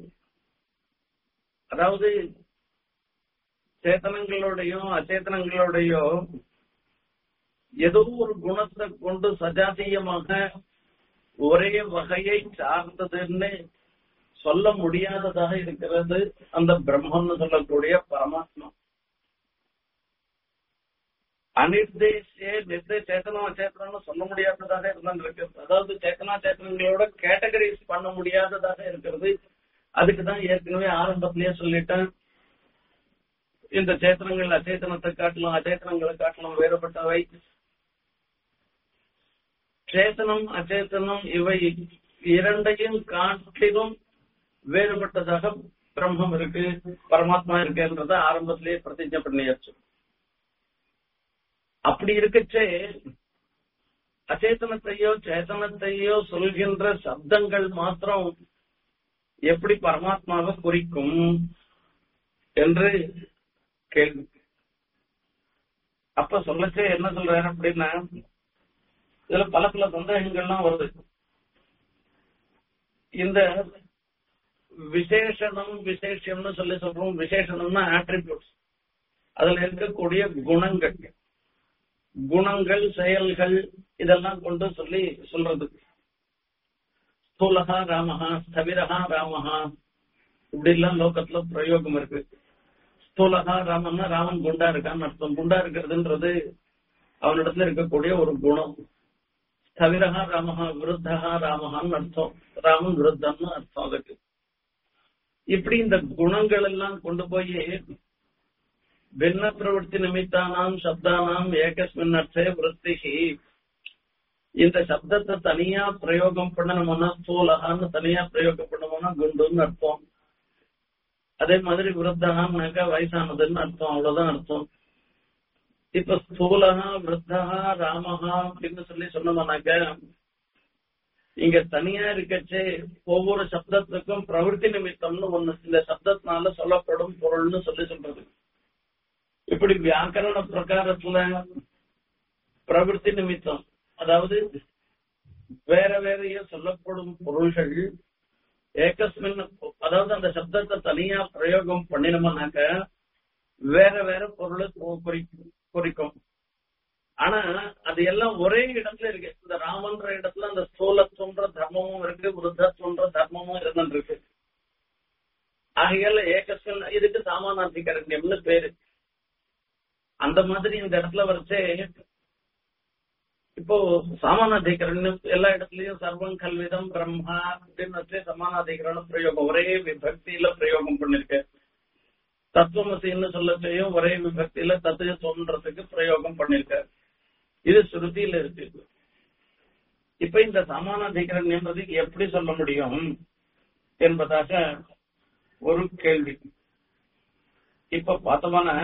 அதாவது சேத்தனங்களோடையும் அச்சேதனங்களோடையும் ஏதோ ஒரு குணத்தை கொண்டு சஜாத்தியமாக ஒரே வகையை சார்ந்ததுன்னு சொல்ல முடியாததாக இருக்கிறது அந்த பிரம்மன்னு சொல்லக்கூடிய பரமாத்மா அனிர்தேசிய நிர்தே சேத்தனம் அச்சேத்தனம் சொல்ல முடியாததாக இருந்திருக்கு அதாவது சேத்தனா சேத்தனங்களோட கேட்டகரைஸ் பண்ண முடியாததாக இருக்கிறது அதுக்கு தான் ஏற்கனவே ஆரம்பத்திலேயே சொல்லிட்டேன் இந்த சேத்தனங்கள் அச்சேத்தனத்தை காட்டிலும் அச்சேத்தனங்களை காட்டிலும் வேறுபட்டவை சேத்தனம் அச்சேத்தனம் இவை இரண்டையும் காட்டிலும் வேறுபட்டதாக பிரம்மம் இருக்கு பரமாத்மா இருக்குன்றத ஆரம்பத்திலேயே பிரதிஜை பண்ணியாச்சு அப்படி இருக்கச்சே அச்சேதனத்தையோ சேத்தனத்தையோ சொல்கின்ற சப்தங்கள் மாத்திரம் எப்படி பரமாத்மாவை குறிக்கும் என்று கேள்வி அப்ப சொல்லச்சே என்ன சொல்றாரு அப்படின்னா இதுல பல பல சந்தேகங்கள்லாம் வருது இந்த விசேஷனம் விசேஷம்னு சொல்லி சொல்றோம் விசேஷனம்னா ஆட்ரிபியூட்ஸ் அதுல இருக்கக்கூடிய குணங்கள் குணங்கள் செயல்கள் இதெல்லாம் கொண்டு சொல்லி சொல்றது ஸ்தூலகா ராமஹா ஸ்தவிரஹா ராமஹா இப்படி எல்லாம் லோகத்துல பிரயோகம் இருக்கு ஸ்தூலகா ராமன்னா ராமன் குண்டா இருக்கான்னு அர்த்தம் குண்டா இருக்கிறதுன்றது அவனிடத்துல இருக்கக்கூடிய ஒரு குணம் ஸ்தவிரஹா ராமஹா விருத்தகா ராமஹான்னு அர்த்தம் ராமன் விருத்தம்னு அர்த்தம் அதுக்கு இப்படி இந்த குணங்கள் எல்லாம் கொண்டு போய் भिन्न प्रवृत्ति நிமித்தானாம் சப்தானாம் ஏகஸ்மின் அர்த்தே விருத்திகி இந்த சப்தத்தை தனியா பிரயோகம் பண்ணணும்னா ஸ்தூலகான்னு தனியா பிரயோகம் பண்ணணும்னா குண்டுன்னு அர்த்தம் அதே மாதிரி விருத்தகான்னாக்கா வயசானதுன்னு அர்த்தம் அவ்வளவுதான் அர்த்தம் இப்ப ஸ்தூலகா விருத்தகா ராமஹா அப்படின்னு சொல்லி சொன்னோம்னாக்க இங்க தனியா இருக்கச்சே ஒவ்வொரு சப்தத்துக்கும் பிரவருத்தி நிமித்தம்னு ஒண்ணு இந்த சப்தத்தினால சொல்லப்படும் பொருள்னு சொல்லி சொல்றது இப்படி வியாக்கரண பிரகாரத்துல பிரவருத்தி நிமித்தம் அதாவது வேற வேறைய சொல்லப்படும் பொருள்கள் ஏகஸ்மின் அதாவது அந்த சப்தத்தை தனியா பிரயோகம் பண்ணினோம்னாக்க வேற வேற பொருளை குறிக்கும் ஆனா அது எல்லாம் ஒரே இடத்துல இருக்கு இந்த ராமன்ற இடத்துல அந்த ஸ்தூலத்துவன்ற தர்மமும் இருக்கு விருத்தத்துவன்ற தர்மமும் இருந்துருக்கு ஆகையால ஏகஸ்மின் இதுக்கு சாமானார்த்திகரண்யம்னு பேரு அந்த மாதிரி இந்த இடத்துல வரைச்சே இப்போ சமானாதிகரணம் எல்லா இடத்துலயும் சர்வம் கல்விதம் பிரம்மா அப்படின்னு வச்சு சமானாதிகரண பிரயோகம் ஒரே விபக்தியில பிரயோகம் பண்ணிருக்க தத்துவமசின்னு சொல்லச்சையும் ஒரே விபக்தியில தத்துவன்றதுக்கு பிரயோகம் பண்ணிருக்க இது ஸ்ருதியில இருக்கு இப்ப இந்த சமானாதிகரணம் என்பது எப்படி சொல்ல முடியும் என்பதாக ஒரு கேள்வி இப்ப பார்த்தோம்னா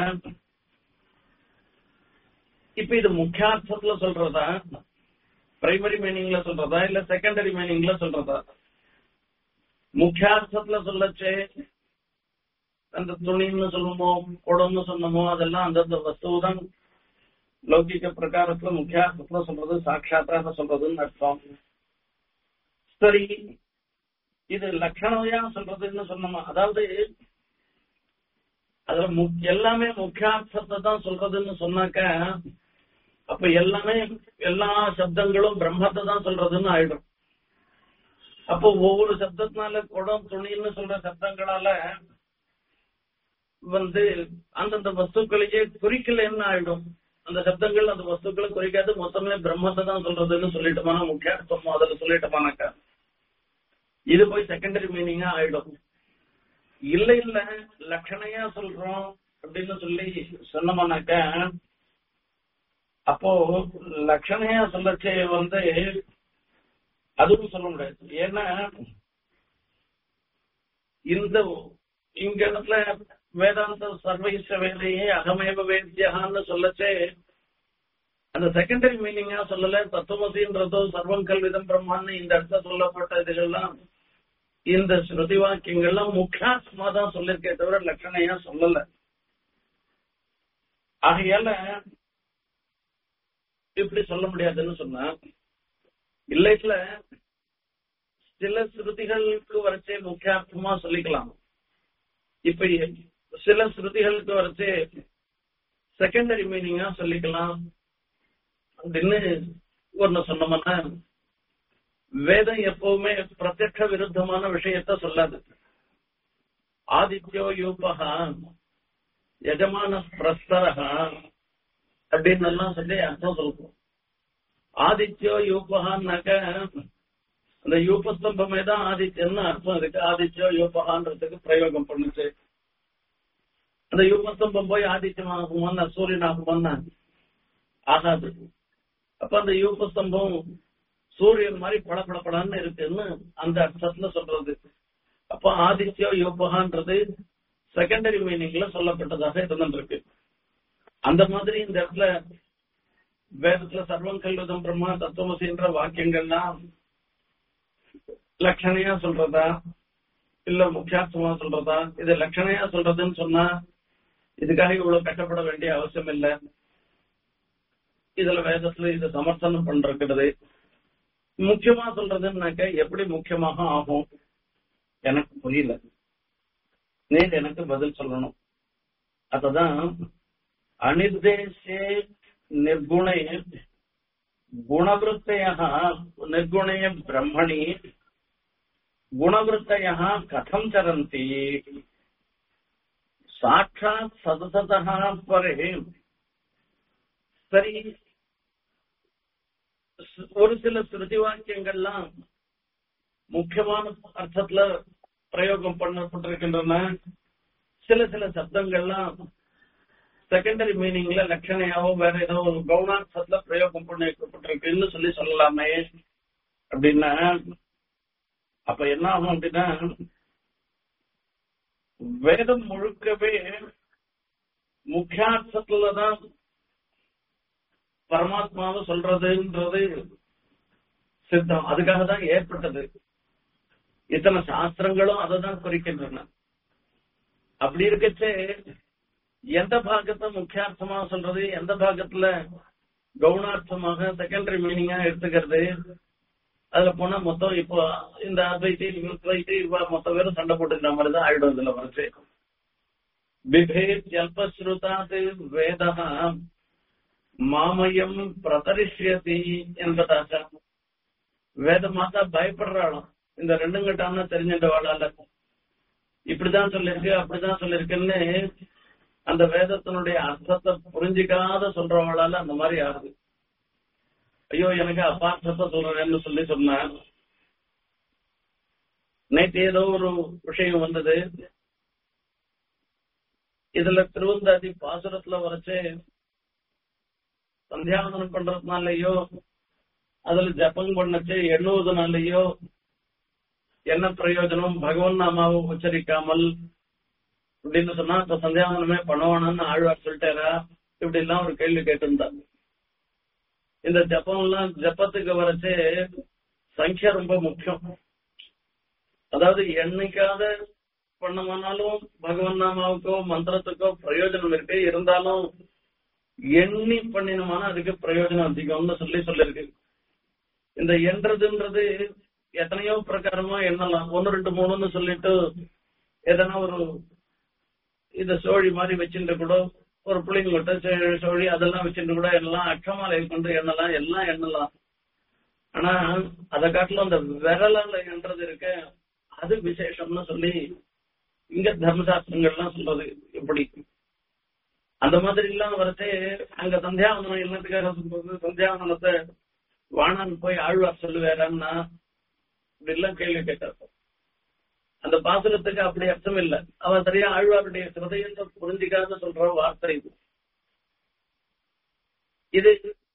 இப்ப இது முக்கியார்த்தத்துல சொல்றதா பிரைமரி மீனிங்ல சொல்றதா இல்ல செகண்டரி மீனிங்ல சொல்றதா முக்கியார்த்தத்துல சொல்லச்சே அந்த துணின்னு சொல்லுமோ குடம்னு சொன்னமோ அதெல்லாம் அந்தந்த வஸ்துதான் லௌகிக பிரகாரத்துல முக்கியார்த்தத்துல சொல்றது சாட்சாத்தாக சொல்றதுன்னு அர்த்தம் சரி இது லட்சணையா சொல்றதுன்னு சொன்னோமா அதாவது அதுல எல்லாமே முக்கியார்த்தத்தை தான் சொல்றதுன்னு சொன்னாக்க அப்ப எல்லாமே எல்லா சப்தங்களும் பிரம்மத்தை தான் சொல்றதுன்னு ஆயிடும் அப்போ ஒவ்வொரு சப்தத்தினால குடம் துணின்னு சொல்ற சப்தங்களால வந்து அந்தந்த வஸ்துக்களையே குறிக்கலன்னு ஆயிடும் அந்த சப்தங்கள் அந்த வஸ்துக்களை குறிக்காது மொத்தமே பிரம்மத்தை தான் சொல்றதுன்னு சொல்லிட்டோமா முக்கியார்த்தம் அதுல சொல்லிட்டோமானாக்கா இது போய் செகண்டரி மீனிங்கா ஆயிடும் இல்ல இல்ல லட்சணையா சொல்றோம் அப்படின்னு சொல்லி சொன்னோம்னாக்க அப்போ லட்சணையா சொல்லச்சே வந்து அதுவும் சொல்ல முடியாது ஏன்னா இந்த இங்க இடத்துல வேதாந்த சர்வைச வேலையே அகமேவ வேத்தியான்னு சொல்லச்சே அந்த செகண்டரி மீனிங்கா சொல்லல தத்துவமசின்றதோ சர்வம் கல்விதம் பிரம்மான்னு இந்த இடத்துல சொல்லப்பட்ட இதுகள்லாம் இந்த ஸ்ருதி வாக்கியங்கள்லாம் முக்கியாத்மா தான் சொல்லிருக்கே தவிர லட்சணையா சொல்லல ஆகையால இப்படி சொல்ல முடியாதுன்னு சொன்னா இல்லைல சில ஸ்ருதிகளுக்கு வரைச்சே முக்கியார்த்தமா சொல்லிக்கலாம் இப்ப சில ஸ்ருதிகளுக்கு வரைச்சே செகண்டரி மீனிங்கா சொல்லிக்கலாம் அப்படின்னு ஒண்ணு சொன்னோம்னா வேதம் எப்பவுமே பிரத்யட்ச விருத்தமான விஷயத்த சொல்லாது ஆதித்யோ யூபகா எஜமான பிரஸ்தரகா அப்படின்னு எல்லாம் சொல்லி அர்த்தம் சொல்றோம் ஆதித்யோ யூபகான்னாக்க அந்த யூபஸ்தம்பமே தான் ஆதித்யன்னு அர்த்தம் இருக்கு ஆதித்யோ யூபகான்றதுக்கு பிரயோகம் பண்ணுச்சு அந்த யூபஸ்தம்பம் போய் ஆதித்யமாகுமான்னா சூரியனாகுமான்னா ஆகாது அப்ப அந்த யூபஸ்தம்பம் சூரியன் மாதிரி படப்படப்படான்னு இருக்குன்னு அந்த அர்த்தத்துல சொல்றது அப்ப ஆதித்யோ யூபகான்றது செகண்டரி மீனிங்ல சொல்லப்பட்டதாக இருந்திருக்கு அந்த மாதிரி இந்த இடத்துல வேதத்துல சர்வம் கல்விதம் பிரம்மா தத்துவமசின்ற வாக்கியங்கள்லாம் லட்சணையா சொல்றதா இல்ல முக்கியார்த்தமா சொல்றதா இது லட்சணையா சொல்றதுன்னு சொன்னா இதுக்காக இவ்வளவு கஷ்டப்பட வேண்டிய அவசியம் இல்லை இதுல வேதத்துல இது சமர்த்தனம் பண்றது முக்கியமா சொல்றதுன்னாக்க எப்படி முக்கியமாக ஆகும் எனக்கு புரியல நீங்க எனக்கு பதில் சொல்லணும் அததான் அனிர்தேசே நிர்குணே குணவருத்தைய நிர்குணே பிரம்மணி குணவருத்தைய கதம் சரந்தி சாட்சாத் சதசதா பரே சரி ஒரு சில ஸ்ருதி வாக்கியங்கள்லாம் முக்கியமான அர்த்தத்துல பிரயோகம் பண்ணப்பட்டிருக்கின்றன சில சில சப்தங்கள்லாம் செகண்டரி மீனிங்ல லட்சணையாவோ வேற ஏதோ ஒரு கவுனார்த்தத்துல பிரயோகம் பண்ணப்பட்டிருக்குன்னு சொல்லி சொல்லலாமே அப்படின்னா அப்ப என்ன ஆகும் அப்படின்னா வேதம் முழுக்கவே முக்கியார்த்தத்துலதான் பரமாத்மாவை சொல்றதுன்றது சித்தம் அதுக்காக தான் ஏற்பட்டது இத்தனை சாஸ்திரங்களும் அதை தான் குறிக்கின்றன அப்படி இருக்கச்சே எந்த பாகத்தை முக்கியார்த்தமா சொல்றது எந்த பாகத்துல கவுனார்த்தமாக செகண்டரி மீனிங்கா எடுத்துக்கிறது அதுல போனா மொத்தம் இப்போ இந்த அத்வைத்தி வித்வைத்தி இவ மொத்த பேரும் சண்டை போட்டுக்கிற மாதிரி தான் ஆயிடும் இதுல வரைச்சு பிபேத் அல்பஸ்ருதாத் வேதா மாமயம் பிரதரிஷ்யதி என்பதாக வேத மாதா பயப்படுறாளாம் இந்த ரெண்டும் கட்டான தெரிஞ்சின்ற வாழால இப்படிதான் சொல்லிருக்கு அப்படிதான் சொல்லிருக்குன்னு அந்த வேதத்தினுடைய அர்த்தத்தை புரிஞ்சிக்காத சொல்றவளால அந்த மாதிரி ஆகுது ஐயோ எனக்கு அப்பார்த்தத்தை சொல்றேன்னு சொல்லி சொன்னேன் நேற்று ஏதோ ஒரு விஷயம் வந்தது இதுல திருவந்தாதி பாசுரத்துல வரைச்சு சந்தியாவதனம் பண்றதுனாலயோ அதுல ஜப்பம் பண்ணச்சு எண்ணுவதனாலயோ என்ன பிரயோஜனம் பகவான் நாமாவை உச்சரிக்காமல் அப்படின்னு சொன்னா இப்ப சந்தியாவதனமே பண்ணுவானான்னு ஆழ்வார் சொல்லிட்டாரா இப்படி எல்லாம் ஒரு கேள்வி கேட்டிருந்தாங்க இந்த ஜப்பம் எல்லாம் ஜப்பத்துக்கு வரைச்சு சங்கியா ரொம்ப முக்கியம் அதாவது என்னைக்காத பண்ணமானாலும் பகவான் நாமாவுக்கோ மந்திரத்துக்கோ பிரயோஜனம் இருக்கு இருந்தாலும் எண்ணி பண்ணினோம்னா அதுக்கு பிரயோஜனம் அதிகம்னு சொல்லி சொல்லிருக்கு இந்த எண்றதுன்றது எத்தனையோ பிரகாரமா எண்ணலாம் ஒன்னு ரெண்டு மூணுன்னு சொல்லிட்டு எதனா ஒரு இந்த சோழி மாதிரி வச்சுட்டு கூட ஒரு புள்ளிங்கொட்டை சோழி அதெல்லாம் வச்சுட்டு கூட எண்ணலாம் அக்கமாலை கொண்டு எண்ணலாம் எல்லாம் எண்ணலாம் ஆனா அதை காட்டிலும் அந்த விரலால எண்றது இருக்க அது விசேஷம்னு சொல்லி இங்க தர்மசாஸ்திரங்கள்லாம் சொல்றது எப்படி அந்த மாதிரி எல்லாம் வரது அங்க சந்தியாவந்தனம் என்னத்துக்காக சொல்றது சந்தியாவந்தனத்தை வாணான்னு போய் ஆழ்வார் சொல்லுவாரான்னா இப்படி எல்லாம் கேள்வி கேட்டார் பாசுரத்துக்கு அப்படி அர்த்தம் இல்ல அவ சரியா ஆழ்வாருடைய ஹிருதயத்தை புரிஞ்சிக்காத சொல்ற வார்த்தை இது இது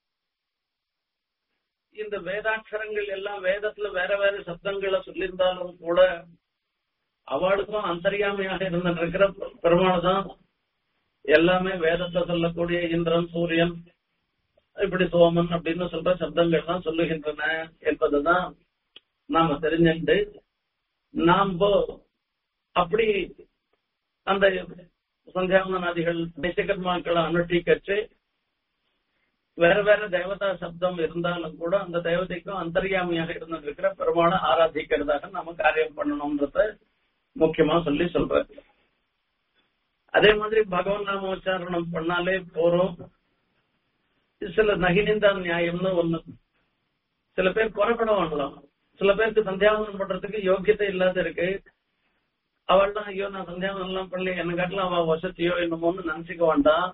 இந்த வேதாட்சரங்கள் எல்லாம் வேதத்துல வேற வேற சப்தங்களை சொல்லியிருந்தாலும் கூட அவளுக்கும் அந்தரியாமையாக இருந்திருக்கிற பெருமாள் தான் எல்லாமே வேதத்தை சொல்லக்கூடிய இந்திரன் சூரியன் இப்படி சோமன் அப்படின்னு சொல்ற சப்தங்கள் தான் சொல்லுகின்றன என்பதுதான் நாம தெரிஞ்சுட்டு நாம் அப்படி அந்த சந்தியாவந்தனாதிகள் நிசகர்மாக்களை அனுஷ்டிக்கச்சு வேற வேற தேவதா சப்தம் இருந்தாலும் கூட அந்த தேவதைக்கும் அந்தரியாமியாக இருந்திருக்கிற பெருமாளை ஆராதிக்கிறதாக நாம காரியம் பண்ணணும்ன்றத முக்கியமா சொல்லி சொல்றாரு அதே மாதிரி பகவான் நாம உச்சாரணம் பண்ணாலே போறோம் சில நகினிந்தா நியாயம்னு ஒண்ணு சில பேர் குறைபட வாங்கலாம் சில பேருக்கு சந்தியாவனம் பண்றதுக்கு யோக்கியத்தை இல்லாத இருக்கு அவள்லாம் ஐயோ நான் சந்தியாவனம் எல்லாம் பண்ணல என்ன காட்டிலும் அவ வசதியோ என்னமோன்னு நினைச்சுக்க வேண்டாம்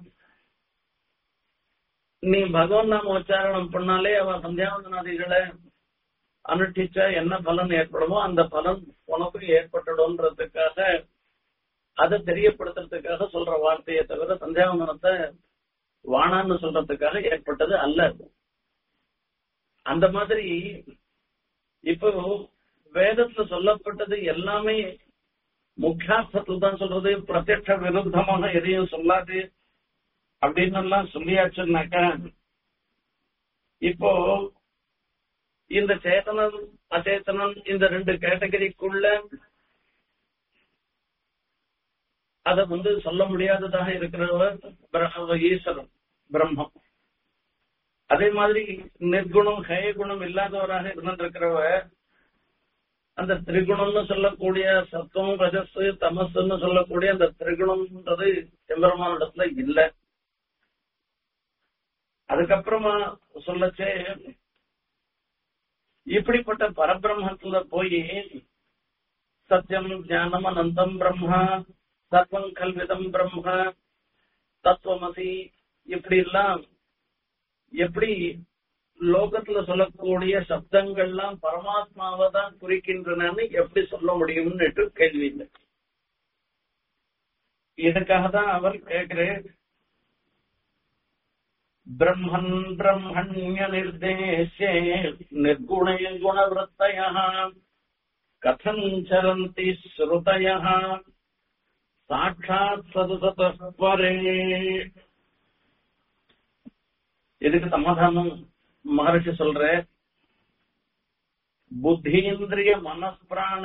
நீ பகவான் நாம உச்சாரணம் பண்ணாலே அவ சந்தியாவந்தனாதிகளை அனுஷ்டிச்சா என்ன பலன் ஏற்படுமோ அந்த பலன் உனக்கு ஏற்பட்டுடும்ன்றதுக்காக அதை தெரியப்படுத்துறதுக்காக சொல்ற வார்த்தையை தவிர சந்தியாவந்தனத்தை வானான்னு சொல்றதுக்காக ஏற்பட்டது அல்ல அந்த மாதிரி இப்போ வேதத்துல சொல்லப்பட்டது எல்லாமே முக்கியார்த்தத்தில் தான் சொல்றது பிரத்யட்ச விருத்தமாக எதையும் சொல்லாது அப்படின்னு எல்லாம் சொல்லியாச்சுன்னாக்கா இப்போ இந்த சேத்தனம் அச்சேதனம் இந்த ரெண்டு கேட்டகரிக்குள்ள அத வந்து சொல்ல முடியாததாக இருக்கிறவர் ஈஸ்வரன் பிரம்மம் அதே மாதிரி நிர்குணம் ஹயகுணம் இல்லாதவராக இருந்திருக்கிறவர் அந்த திரிகுணம்னு சொல்லக்கூடிய சத்தம் ரஜஸ் தமசுன்னு சொல்லக்கூடிய அந்த திரிகுணம்ன்றது எம்பெருமானிடத்துல இல்லை அதுக்கப்புறமா சொல்லச்சே இப்படிப்பட்ட பரபிரம்மத்துல போய் சத்தியம் ஞானம் அனந்தம் பிரம்மா சர்வம் கல்விதம் பிரம்ம தத்துவமசி இப்படி எல்லாம் எப்படி லோகத்துல சொல்லக்கூடிய சப்தங்கள்லாம் பரமாத்மாவை தான் குறிக்கின்றனன்னு எப்படி சொல்ல முடியும்னு கேள்வி இல்லை இதுக்காக தான் அவர் கேட்கிறேன் பிரம்மன் பிரம்மண்ய நிர்தேசே நிர்குணே குணவృత్తய கதம் சரந்தி ஸ்ருதய சாட்சாத் சதுசதஸ்வரே இதுக்கு சமாதானம் மகர்ஷி சொல்ற புத்தீந்திரிய மனப்பிராண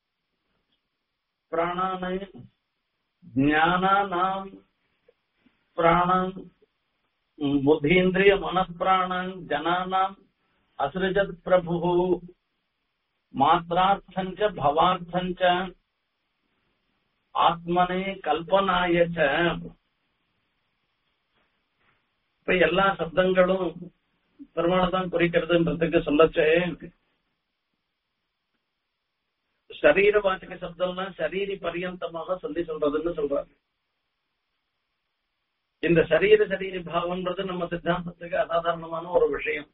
பிராணான ஞானானாம் பிராணம் बुद्धीन्द्रिय मनःप्राण जनानाम् असृजत् प्रभुः मात्रार्थम् च भवार्थम् च ஆத்மனே கல்பனாய இப்ப எல்லா சப்தங்களும் பெருமாளை தான் குறிக்கிறதுன்றதுக்கு சொல்லச்சே சரீர வாச்சக சப்தம்னா சரீரி பரியந்தமாக சொல்லி சொல்றதுன்னு சொல்றாங்க இந்த சரீர சரீரி பாவம்ன்றது நம்ம சித்தாந்தத்துக்கு அசாதாரணமான ஒரு விஷயம்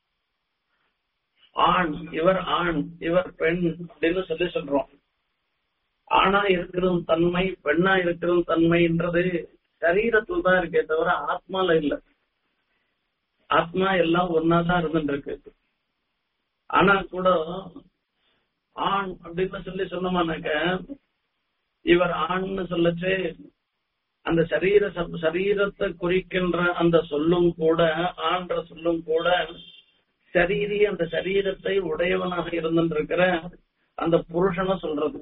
ஆண் இவர் ஆண் இவர் பெண் அப்படின்னு சொல்லி சொல்றோம் ஆணா இருக்கிற தன்மை பெண்ணா இருக்கிற தன்மைன்றது சரீரத்துல தான் இருக்கே தவிர ஆத்மால இல்ல ஆத்மா எல்லாம் ஒன்னாதான் இருந்துட்டு இருக்கு ஆனா கூட ஆண் அப்படின்னு சொல்லி சொன்னோம்னாக்க இவர் ஆண்னு சொல்லச்சு அந்த சரீர சரீரத்தை குறிக்கின்ற அந்த சொல்லும் கூட ஆன்ற சொல்லும் கூட சரீரி அந்த சரீரத்தை உடையவனாக இருந்திருக்கிற அந்த புருஷனை சொல்றது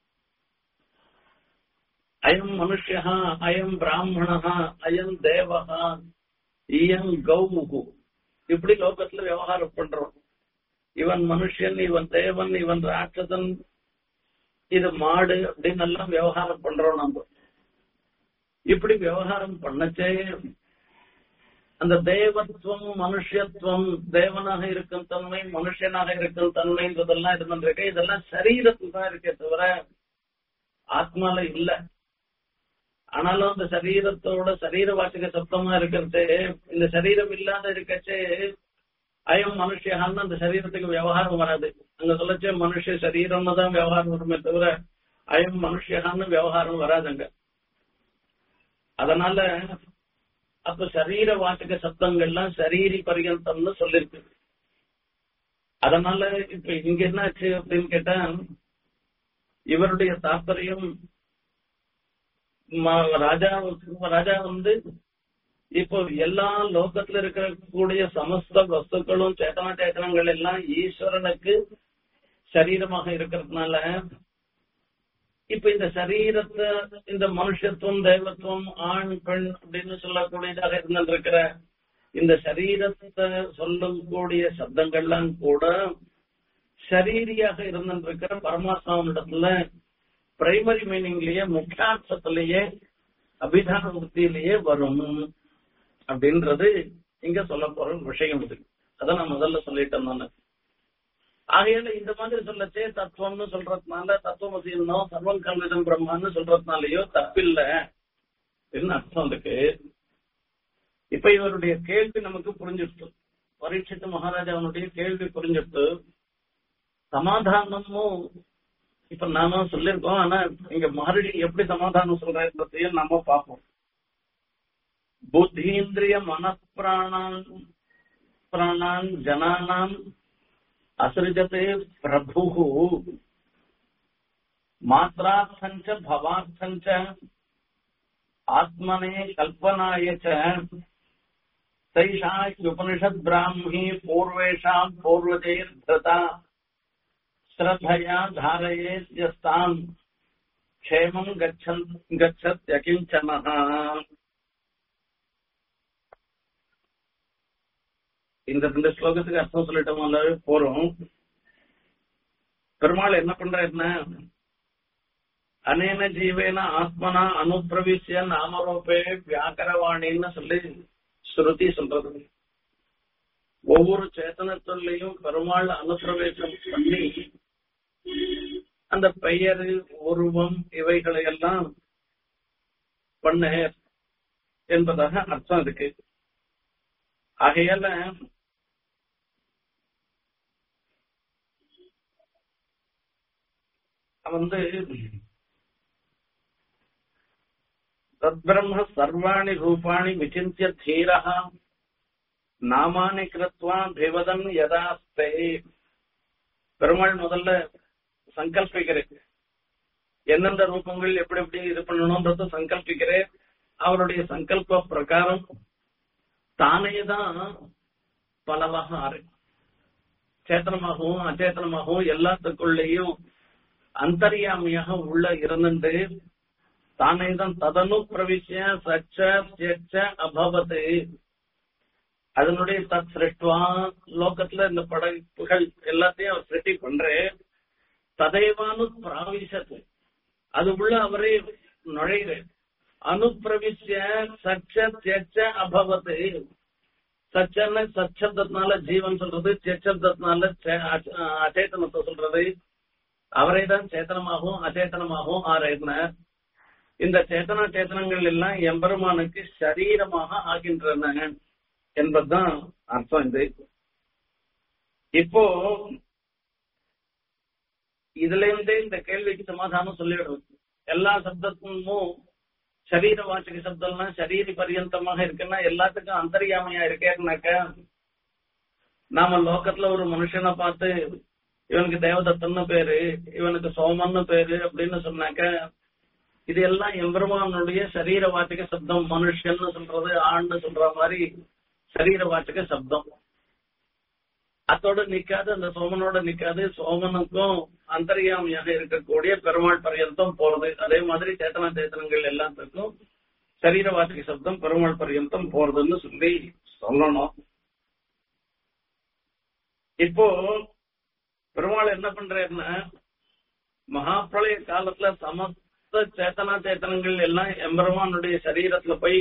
அயம் மனுஷா அயம் பிராமணா அயம் தேவகா இயம் கௌமுகு இப்படி லோகத்துல விவகாரம் பண்றோம் இவன் மனுஷன் இவன் தேவன் இவன் ராட்சசன் இது மாடு அப்படின்னு எல்லாம் விவகாரம் பண்றோம் நம்ம இப்படி விவகாரம் பண்ணச்சே அந்த தேவத்துவம் மனுஷத்துவம் தேவனாக இருக்கும் தன்மை மனுஷனாக இருக்கும் தன்மைன்றதெல்லாம் இருந்துருக்கு இதெல்லாம் சரீரத்துல தான் இருக்கே தவிர ஆத்மால இல்ல ஆனாலும் அந்த சரீரத்தோட சரீர வாசக சப்தமா இருக்கிறது இந்த சரீரம் இல்லாத இருக்கச்சே அயம் மனுஷியான்னு அந்த சரீரத்துக்கு விவகாரம் வராது அங்க சொல்லச்சே மனுஷ சரீரம்னு தான் விவகாரம் வருமே தவிர அயம் மனுஷகான்னு விவகாரம் வராதுங்க அதனால அப்ப சரீர வாசக சப்தங்கள்லாம் சரீரி பரியந்தம்னு சொல்லிருக்கு அதனால இப்ப இங்க என்னாச்சு அப்படின்னு கேட்டா இவருடைய தாற்பயம் ம- ராஜா ராஜா வந்து இப்போ எல்லா லோகத்துல இருக்கக்கூடிய சமஸ்த வஸ்துக்களும் சேத்தனா சேத்தனங்கள் எல்லாம் ஈஸ்வரனுக்கு சரீரமாக இருக்கிறதுனால இப்ப இந்த சரீரத்தை இந்த மனுஷத்துவம் தெய்வத்துவம் ஆண் பெண் அப்படின்னு சொல்லக்கூடியதாக இருந்திருக்கிற இந்த சரீரத்தை சொல்லக்கூடிய சப்தங்கள்லாம் கூட சரீரியாக இருந்திருக்கிற பரமாத்மாவிடத்துல பிரைமரி மீனிங்லயே முக்கியார்த்தத்திலேயே அபிதான வృத்தியிலேயே வரும் அப்படின்றது இங்க சொல்ல போற விஷயம் இது அத நான் முதல்ல சொல்லிட்டேன் நானு ஆகையால இந்த மாதிரி சொல்லச்சே தத்துவம்னு சொல்றதுனால தத்துவமசியனோ சர்வம் கல்விதம் பிரம்மான்னு சொல்றதுனாலயோ தப்பில்ல என்ன அர்த்தம் இருக்கு இப்ப இவருடைய கேள்வி நமக்கு புரிஞ்சிடுச்சு பரீட்சித்து மகாராஜாவுடைய கேள்வி புரிஞ்சிட்டு சமாதானமும் இப்ப நாம சொல்லியிருக்கோம் ஆனா இங்க மறுபடி எப்படி சமாதானம் சொல்றதையும் நாம பார்ப்போம் புத்தீந்திரிய மனப்பிராணான் பிராணான் ஜனானாம் அசிருஜதே பிரபு மாத்ரார்த்தஞ்ச பவார்த்தஞ்ச ஆத்மனே கல்பனாய ச தைஷா உபனிஷத் பிராமி பூர்வேஷாம் பூர்வஜைர்ததா ஸ்ரத்தயா தாரயேத்யஸ்தாம் க்ஷேமம் கச்சன் கச்சத்யகிஞ்சனः இந்த ரெண்டு ஸ்லோகத்துக்கு அர்த்தம் சொல்லிட்டோம்னாலே போறோம் பெருமாள் என்ன பண்றாருன்னா அனேன ஜீவேன ஆத்மனா அனுப்பிரவிசிய நாமரூபே வியாக்கரவாணின்னு சொல்லி ஸ்ருதி சொல்றது ஒவ்வொரு சேத்தனத்திலையும் பெருமாள் அனுப்பிரவேசம் பண்ணி அந்த பெயர் உருவம் இவைகளை எல்லாம் பண்ண என்பதாக அர்த்தம் இருக்கு ஆகையால வந்து தத்பிரம்ம சர்வாணி ரூபாணி விசிந்திய தீரः நாமானி கிருத்வா பிவதன் யதாஸ்தே பெருமாள் முதல்ல சங்கல்பிக்கிறேன் எந்தெந்த ரூபங்கள் எப்படி எப்படி இது பண்ணணும்ன்றது சங்கல்பிக்கிறேன் அவருடைய சங்கல்ப பிரகாரம் தானே தான் பலவாக ஆறு சேத்தனமாகவும் அச்சேத்தனமாகவும் எல்லாத்துக்குள்ளேயும் அந்தரியாமியாக உள்ள இருந்துட்டு தானே தான் ததனு பிரவிசிய சச்ச தியச்ச அபவத்து அதனுடைய தத் சிருஷ்டுவா லோகத்துல இந்த படைப்புகள் எல்லாத்தையும் அவர் சிருஷ்டி பண்றேன் ததைவானு பிராவிசத்து அது உள்ள அவரே நுழைகிற அனுப்பிரவிசிய சச்ச தியச்ச அபவத்து சச்சன்னு சச்சப்தத்தினால ஜீவன் சொல்றது செச்சப்தத்தினால அச்சேத்தனத்தை சொல்றது அவரை தான் சேத்தனமாகவும் அச்சேத்தனமாகவும் ஆராய்ந்தார் இந்த சேத்தன சேத்தனங்கள் எல்லாம் எம்பெருமானுக்கு சரீரமாக ஆகின்றன என்பதுதான் அர்த்தம் இது இப்போ இதுல இருந்தே இந்த கேள்விக்கு சமாதானம் சொல்லிவிடும் எல்லா சப்தத்துமும் சரீர வாச்சக சப்தம்னா சரீர பரியந்தமாக இருக்குன்னா எல்லாத்துக்கும் அந்தரியாமையா இருக்கேன்னாக்க நாம லோகத்துல ஒரு மனுஷனை பார்த்து இவனுக்கு தேவதத்தன்னு பேரு இவனுக்கு சோமன்னு பேரு அப்படின்னு சொன்னாக்க இது எல்லாம் எம்பெருமானுடைய சரீர வாச்சக சப்தம் மனுஷன்னு சொல்றது ஆண்னு சொல்ற மாதிரி சரீர வாச்சக சப்தம் அத்தோட நிக்காது அந்த சோமனோட நிக்காது சோமனுக்கும் அந்தரியாமியாக இருக்கக்கூடிய பெருமாள் பர்யந்தம் போறது அதே மாதிரி சேத்தன சேத்தனங்கள் எல்லாத்துக்கும் சரீர வாச்சக சப்தம் பெருமாள் பர்யந்தம் போறதுன்னு சொல்லி சொல்லணும் இப்போ பெருமாள் என்ன பண்றாருன்னா மகாபிரளய காலத்துல சமஸ்த சேத்தனா சேத்தனங்கள் எல்லாம் எம்பெருமானுடைய சரீரத்துல போய்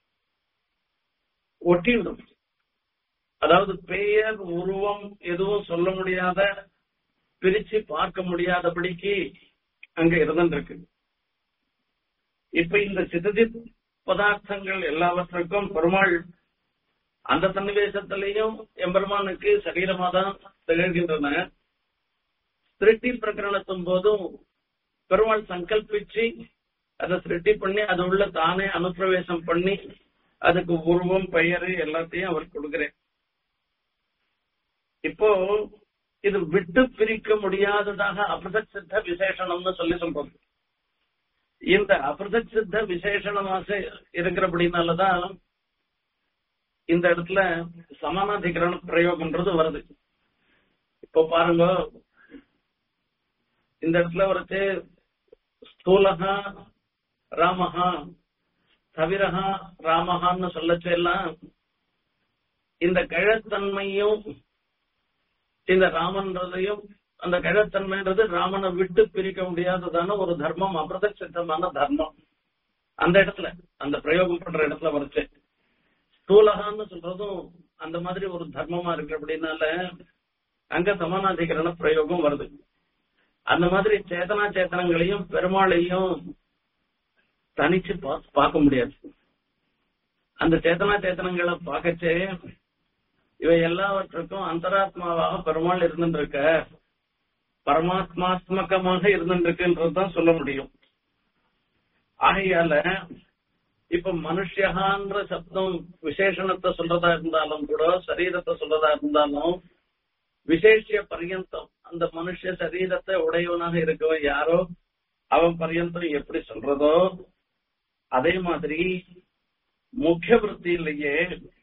ஒட்டி விடும் அதாவது பெயர் உருவம் எதுவும் சொல்ல முடியாத பிரிச்சு பார்க்க முடியாதபடிக்கு அங்க இருந்துருக்கு இப்ப இந்த சிதஜித் பதார்த்தங்கள் எல்லாவற்றுக்கும் பெருமாள் அந்த சன்னிவேசத்திலையும் எம்பெருமானுக்கு சரீரமா தான் திகழ்கின்றன திருட்டி பிரகரணத்தும் போதும் பெருமாள் சங்கல்பிச்சு அதை சிருஷ்டி பண்ணி அது உள்ள தானே அனுப்பிரவேசம் பண்ணி அதுக்கு உருவம் பெயரு எல்லாத்தையும் அவர் கொடுக்கிறேன் இப்போ இது விட்டு பிரிக்க முடியாததாக அபிரதக் சித்த விசேஷணம்னு சொல்லி சொல்றது இந்த அபிரதக் சித்த விசேஷணமாக இருக்கிறபடினாலதான் இந்த இடத்துல சமானாதிகரண பிரயோகம்ன்றது வருது இப்போ பாருங்க இந்த இடத்துல வரச்சு ஸ்தூலகா ராமஹா தவிரஹா ராமஹான்னு சொல்லச்சு எல்லாம் இந்த கிழத்தன்மையும் இந்த ராமன்றதையும் அந்த கிழத்தன்மைன்றது ராமனை விட்டு பிரிக்க முடியாததான ஒரு தர்மம் அபிரதட்சித்தமான தர்மம் அந்த இடத்துல அந்த பிரயோகம் பண்ற இடத்துல வரச்சு ஸ்தூலகான்னு சொல்றதும் அந்த மாதிரி ஒரு தர்மமா இருக்கு அப்படின்னால அங்க சமானாதிகரண பிரயோகம் வருது அந்த மாதிரி சேதனா சேத்தனங்களையும் பெருமாளையும் தனிச்சு பார்க்க முடியாது அந்த சேத்தனா சேத்தனங்களை பார்க்கச்சே இவை எல்லாவற்றுக்கும் அந்தராத்மாவாக பெருமாள் இருந்துருக்க பரமாத்மாத்மகமாக இருந்துருக்குன்றதுதான் சொல்ல முடியும் ஆகையால இப்ப மனுஷகான்ற சப்தம் விசேஷணத்தை சொல்றதா இருந்தாலும் கூட சரீரத்தை சொல்றதா இருந்தாலும் விசேஷ பரியந்தம் அந்த மனுஷ சரீரத்தை உடையவனாக இருக்கவன் யாரோ அவன் பரியந்தம் எப்படி சொல்றதோ அதே மாதிரி முக்கிய விற்த்தியிலேயே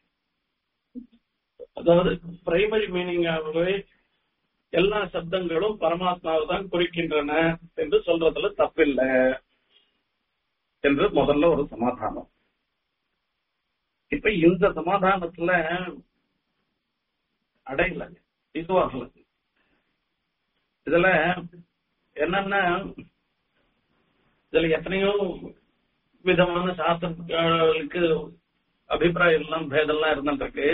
அதாவது பிரைமரி மீனிங்காகவே எல்லா சப்தங்களும் பரமாத்மாவை தான் குறிக்கின்றன என்று சொல்றதுல தப்பில்லை என்று முதல்ல ஒரு சமாதானம் இப்ப இந்த சமாதானத்துல அடையல இதுவாகல இதுல என்னன்னா இதுல எத்தனையோ விதமான சாஸ்திரங்களுக்கு அபிப்பிராயம் எல்லாம் பேதெல்லாம் இருந்துருக்கு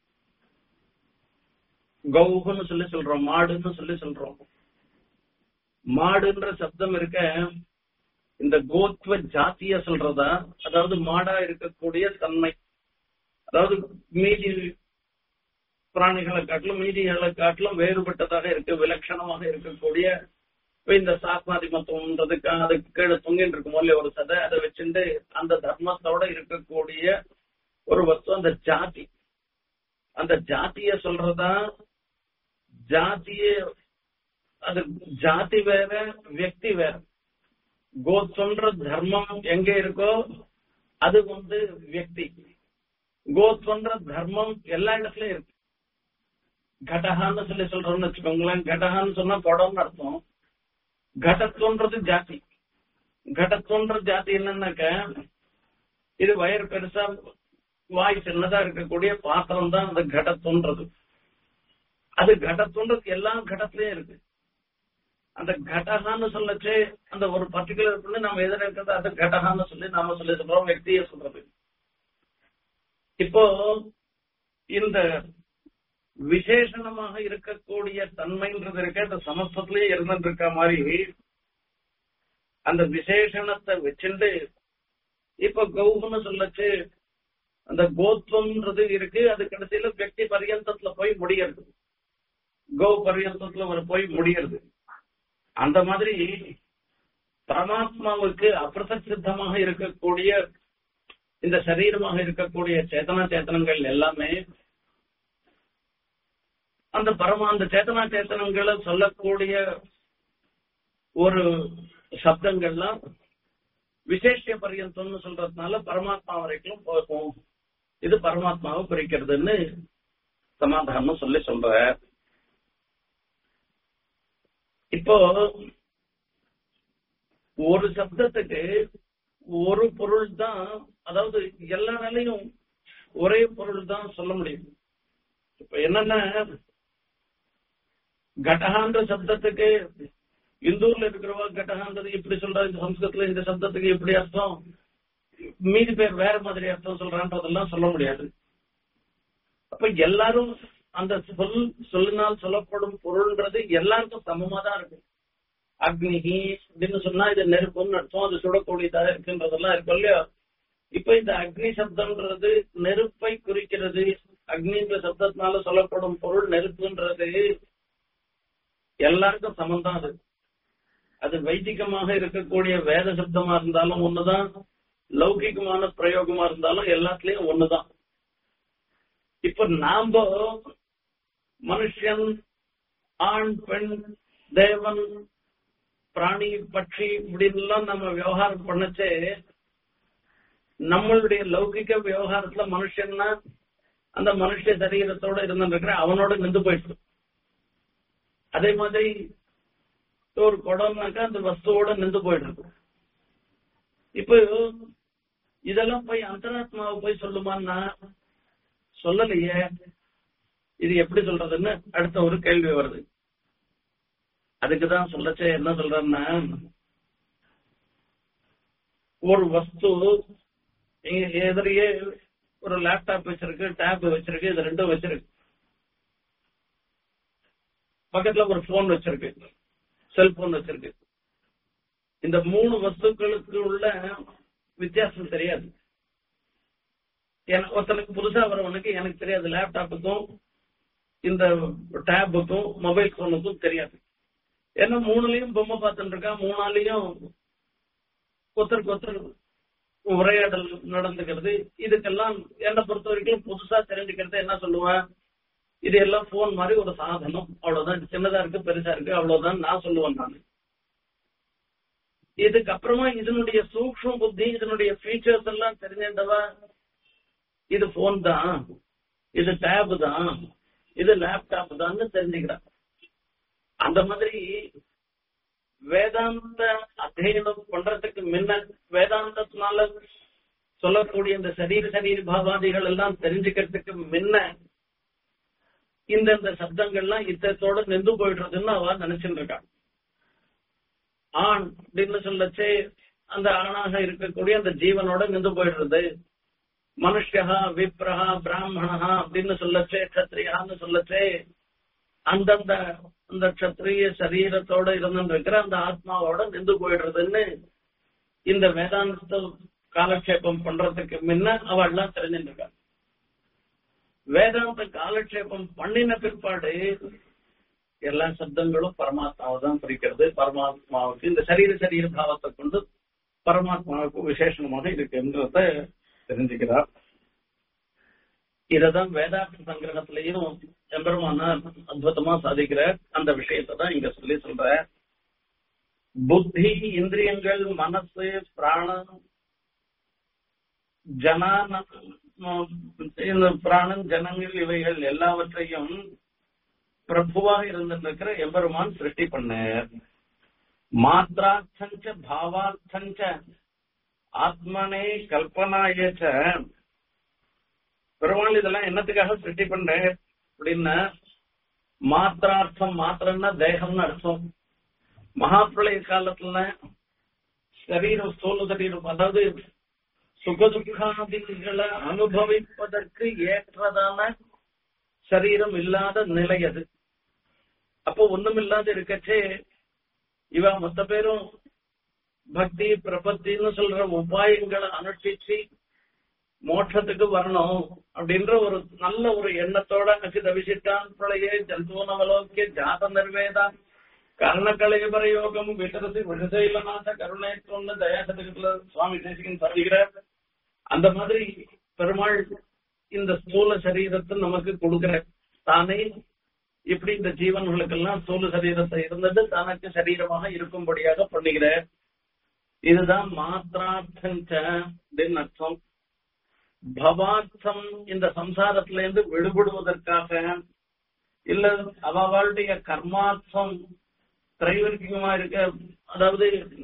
கௌகுன்னு சொல்லி சொல்றோம் மாடுன்னு சொல்லி சொல்றோம் மாடுன்ற சப்தம் இருக்க இந்த கோத்வ ஜாத்திய சொல்றதா அதாவது மாடா இருக்கக்கூடிய தன்மை அதாவது மீதி பிராணிகளை காட்டிலும் மீதிகளை காட்டிலும் வேறுபட்டதாக இருக்கு விலட்சணமாக இருக்கக்கூடிய இப்ப இந்த சாத்மாதி மத்தம்ன்றதுக்கு அதுக்கு கீழே தொங்கிட்டு இருக்கும் போல ஒரு சதை அதை வச்சுட்டு அந்த தர்மத்தோட இருக்கக்கூடிய ஒரு வஸ்து அந்த ஜாதி அந்த ஜாத்திய சொல்றதா ஜாத்திய அது ஜாதி வேற வியக்தி வேற கோத்வன்ற தர்மம் எங்க இருக்கோ அது வந்து வியக்தி கோத்வன்ற தர்மம் எல்லா இடத்துலயும் இருக்கு கடகான்னு சொல்லி சொல்றோம்னு வச்சுக்கோங்களேன் கடகான்னு சொன்னா குடம்னு அர்த்தம் கடத்துவன்றது ஜாதி கடத்துவன்ற ஜாதி என்னன்னாக்க இது வயிறு பெருசா வாய் சின்னதா இருக்கக்கூடிய பாத்திரம் தான் அந்த கடத்துன்றது அது கடத்துன்றது எல்லா கடத்துலயும் இருக்கு அந்த கடகான்னு சொல்லச்சு அந்த ஒரு பர்டிகுலர் பண்ணி நம்ம எதிர இருக்கிறது அது கடகான்னு சொல்லி நாம சொல்லி சொல்றோம் व्यक्तिய சொல்றது இப்போ இந்த விசேஷணமாக இருக்கக்கூடிய தன்மைன்றது இருக்க அந்த சமஸ்தத்திலேயே இருந்துட்டு இருக்க மாதிரி அந்த விசேஷணத்தை வச்சுட்டு இப்ப கௌன்னு சொல்லச்சு அந்த கோத்வம்ன்றது இருக்கு அது கடைசியில வெக்தி பரியந்தத்துல போய் முடியறது கௌ பரியந்தத்துல ஒரு போய் முடியறது அந்த மாதிரி பரமாத்மாவுக்கு அப்பிரசித்தமாக இருக்கக்கூடிய இந்த சரீரமாக இருக்கக்கூடிய சேதனா சேத்தனங்கள் எல்லாமே அந்த பரம அந்த சேத்தனா சேத்தனங்களை சொல்லக்கூடிய ஒரு சப்தங்கள்லாம் விசேஷ பரியந்தம்னு சொல்றதுனால பரமாத்மா வரைக்கும் போகும் இது பரமாத்மாவை குறிக்கிறதுன்னு சமாதானம் சொல்லி சொல்ற இப்போ ஒரு சப்தத்துக்கு ஒரு பொருள் தான் அதாவது எல்லா நிலையும் ஒரே பொருள் தான் சொல்ல முடியும் இப்ப என்னன்னா கடகான்ற சப்தத்துக்கு இந்தூர்ல இருக்கிறவா கடகான்றது இப்படி சொல்றா இந்த சம்ஸ்கிருதத்துல இந்த சப்தத்துக்கு இப்படி அர்த்தம் மீதி பேர் வேற மாதிரி அர்த்தம் சொல்றான்றதெல்லாம் சொல்ல முடியாது அப்ப எல்லாரும் அந்த சொல் சொல்லினால் சொல்லப்படும் பொருள்ன்றது எல்லாருக்கும் சமமா தான் இருக்கு அக்னிஹி அப்படின்னு சொன்னா இது நெருப்புன்னு அர்த்தம் அது சுடக்கூடியதாக இருக்குன்றதெல்லாம் இருக்கும் இல்லையா இப்ப இந்த அக்னி சப்தம்ன்றது நெருப்பை குறிக்கிறது அக்னின்ற சப்தத்தினால சொல்லப்படும் பொருள் நெருப்புன்றது எல்லாருக்கும் சமம் தான் அது அது வைதிகமாக இருக்கக்கூடிய வேத சப்தமா இருந்தாலும் ஒண்ணுதான் லௌகிகமான பிரயோகமா இருந்தாலும் எல்லாத்துலயும் ஒண்ணுதான் இப்ப நாம மனுஷன் ஆண் பெண் தேவன் பிராணி பட்சி இப்படின்லாம் நம்ம விவகாரம் பண்ணச்சே நம்மளுடைய லௌகிக விவகாரத்துல மனுஷன்னா அந்த மனுஷ சரீரத்தோட இருந்துருக்கிற அவனோட நின்று போயிட்டு அதே மாதிரி ஒரு குடம்னாக்கா அந்த வஸ்துவோட நின்று போயிட்டு இப்போ இதெல்லாம் போய் அந்தராத்மாவை போய் சொல்லுமான்னா சொல்லலையே இது எப்படி சொல்றதுன்னு அடுத்த ஒரு கேள்வி வருது அதுக்குதான் சொல்லச்சே என்ன சொல்றேன்னா ஒரு வஸ்து இங்க எதிரியே ஒரு லேப்டாப் வச்சிருக்கு டேப் வச்சிருக்கு இது ரெண்டும் வச்சிருக்கு பக்கத்துல ஒரு போன் வச்சிருக்கு செல்போன் வச்சிருக்கு இந்த மூணு வஸ்துக்களுக்கு உள்ள வித்தியாசம் தெரியாது எனக்கு ஒருத்தனுக்கு புதுசா வரவனுக்கு எனக்கு தெரியாது லேப்டாப்புக்கும் இந்த டேபுக்கும் மொபைல் போனுக்கும் தெரியாது ஏன்னா மூணுலயும் பொம்மை பார்த்துட்டு இருக்கான் மூணாலையும் ஒருத்தருக்கு ஒருத்தர் உரையாடல் நடந்துக்கிறது இதுக்கெல்லாம் என்னை பொறுத்த வரைக்கும் புதுசா தெரிஞ்சுக்கிறது என்ன சொல்லுவேன் இது எல்லாம் போன் மாதிரி ஒரு சாதனம் அவ்வளவுதான் சின்னதா இருக்கு பெருசா இருக்கு அவ்வளவுதான் நான் சொல்லுவேன் நான் இதுக்கப்புறமா இதனுடைய சூக்ஷ்ம புத்தி இதனுடைய ஃபீச்சர்ஸ் எல்லாம் தெரிஞ்சிருந்தவா இது போன் தான் இது டேப் தான் இது லேப்டாப் தான் தெரிஞ்சுக்கிறான் அந்த மாதிரி வேதாந்த அத்தியனம் பண்றதுக்கு முன்ன வேதாந்தத்தினால சொல்லக்கூடிய இந்த சரீர சரீர பாவாதிகள் எல்லாம் தெரிஞ்சுக்கிறதுக்கு முன்ன இந்தந்த சப்தங்கள்லாம் இத்தத்தோட நின்று போயிடுறதுன்னு அவ நினைச்சுட்டு இருக்கான் ஆண் அப்படின்னு சொல்லச்சே அந்த ஆணாக இருக்கக்கூடிய அந்த ஜீவனோட நின்று போயிடுறது மனுஷா விப்ரஹா பிராமணா அப்படின்னு சொல்லச்சே கத்திரியான்னு சொல்லச்சே அந்தந்த அந்த கத்திரிய சரீரத்தோட இருந்துட்டு இருக்கிற அந்த ஆத்மாவோட நின்று போயிடுறதுன்னு இந்த வேதாந்த காலக்ஷேபம் பண்றதுக்கு முன்ன அவள்லாம் தெரிஞ்சுட்டு இருக்காங்க வேதாந்த காலக்ஷேபம் பண்ணின பிற்பாடு எல்லா சப்தங்களும் பரமாத்மாவை தான் குறிக்கிறது பரமாத்மாவுக்கு இந்த சரீர சரீர பாவத்தை கொண்டு பரமாத்மாவுக்கு விசேஷமாக இருக்குன்றத தெரிஞ்சுக்கிறார் இததான் வேதாந்த சங்கிரகத்திலையும் எம்பெருமானார் அற்புதமா சாதிக்கிற அந்த விஷயத்தை தான் இங்க சொல்லி சொல்ற புத்தி இந்திரியங்கள் மனசு பிராணம் ஜனான இந்த பிராணம் ஜனங்கள் இவைகள் எல்லாவற்றையும் பிரபுவாக இருந்திருக்கிற எம்பெருமான் சிருஷ்டி பண்ணார் மாத்திரார்த்தஞ்ச பாவார்த்தஞ்ச ஆத்மனே கல்பனாயச்ச பெருமாள் இதெல்லாம் என்னத்துக்காக சிருஷ்டி பண்றேன் அப்படின்னா மாத்திரார்த்தம் மாத்திரம்னா தேகம்னு அர்த்தம் மகாபிரளய காலத்துல சரீரம் ஸ்தூல சரீரம் அதாவது சுகதுக்காதிகளை அனுபவிப்பதற்கு ஏற்றதான சரீரம் இல்லாத நிலை அது அப்போ ஒண்ணும் இல்லாத இருக்கச்சே இவ மொத்த பேரும் பக்தி பிரபத்தின்னு சொல்ற உபாயங்களை அனுஷ்டிச்சு மோட்சத்துக்கு வரணும் அப்படின்ற ஒரு நல்ல ஒரு எண்ணத்தோட அசித விசிட்டான் பிரளையே ஜந்தூனவலோக்கிய ஜாத நிர்வேதான் கர்ணக்கலைபர யோகம் விட்டரசி விடுதலைநாத கருணை தொன்னு தயாசதகத்துல சுவாமி தேசிகன் சாதிக்கிறார் அந்த மாதிரி பெருமாள் இந்த ஸ்தூல சரீரத்தை நமக்கு கொடுக்கிற தானே இப்படி இந்த ஜீவன்களுக்கெல்லாம் ஸ்தூல சரீரத்தை இருந்தது தனக்கு சரீரமாக இருக்கும்படியாக பண்ணுகிறார் இதுதான் மாத்திரார்த்தஞ்ச அப்படின்னு அர்த்தம் பவார்த்தம் இந்த சம்சாரத்துல இருந்து விடுபடுவதற்காக இல்ல அவளுடைய கர்மார்த்தம் திரைவர்க்கமா இருக்க அதாவது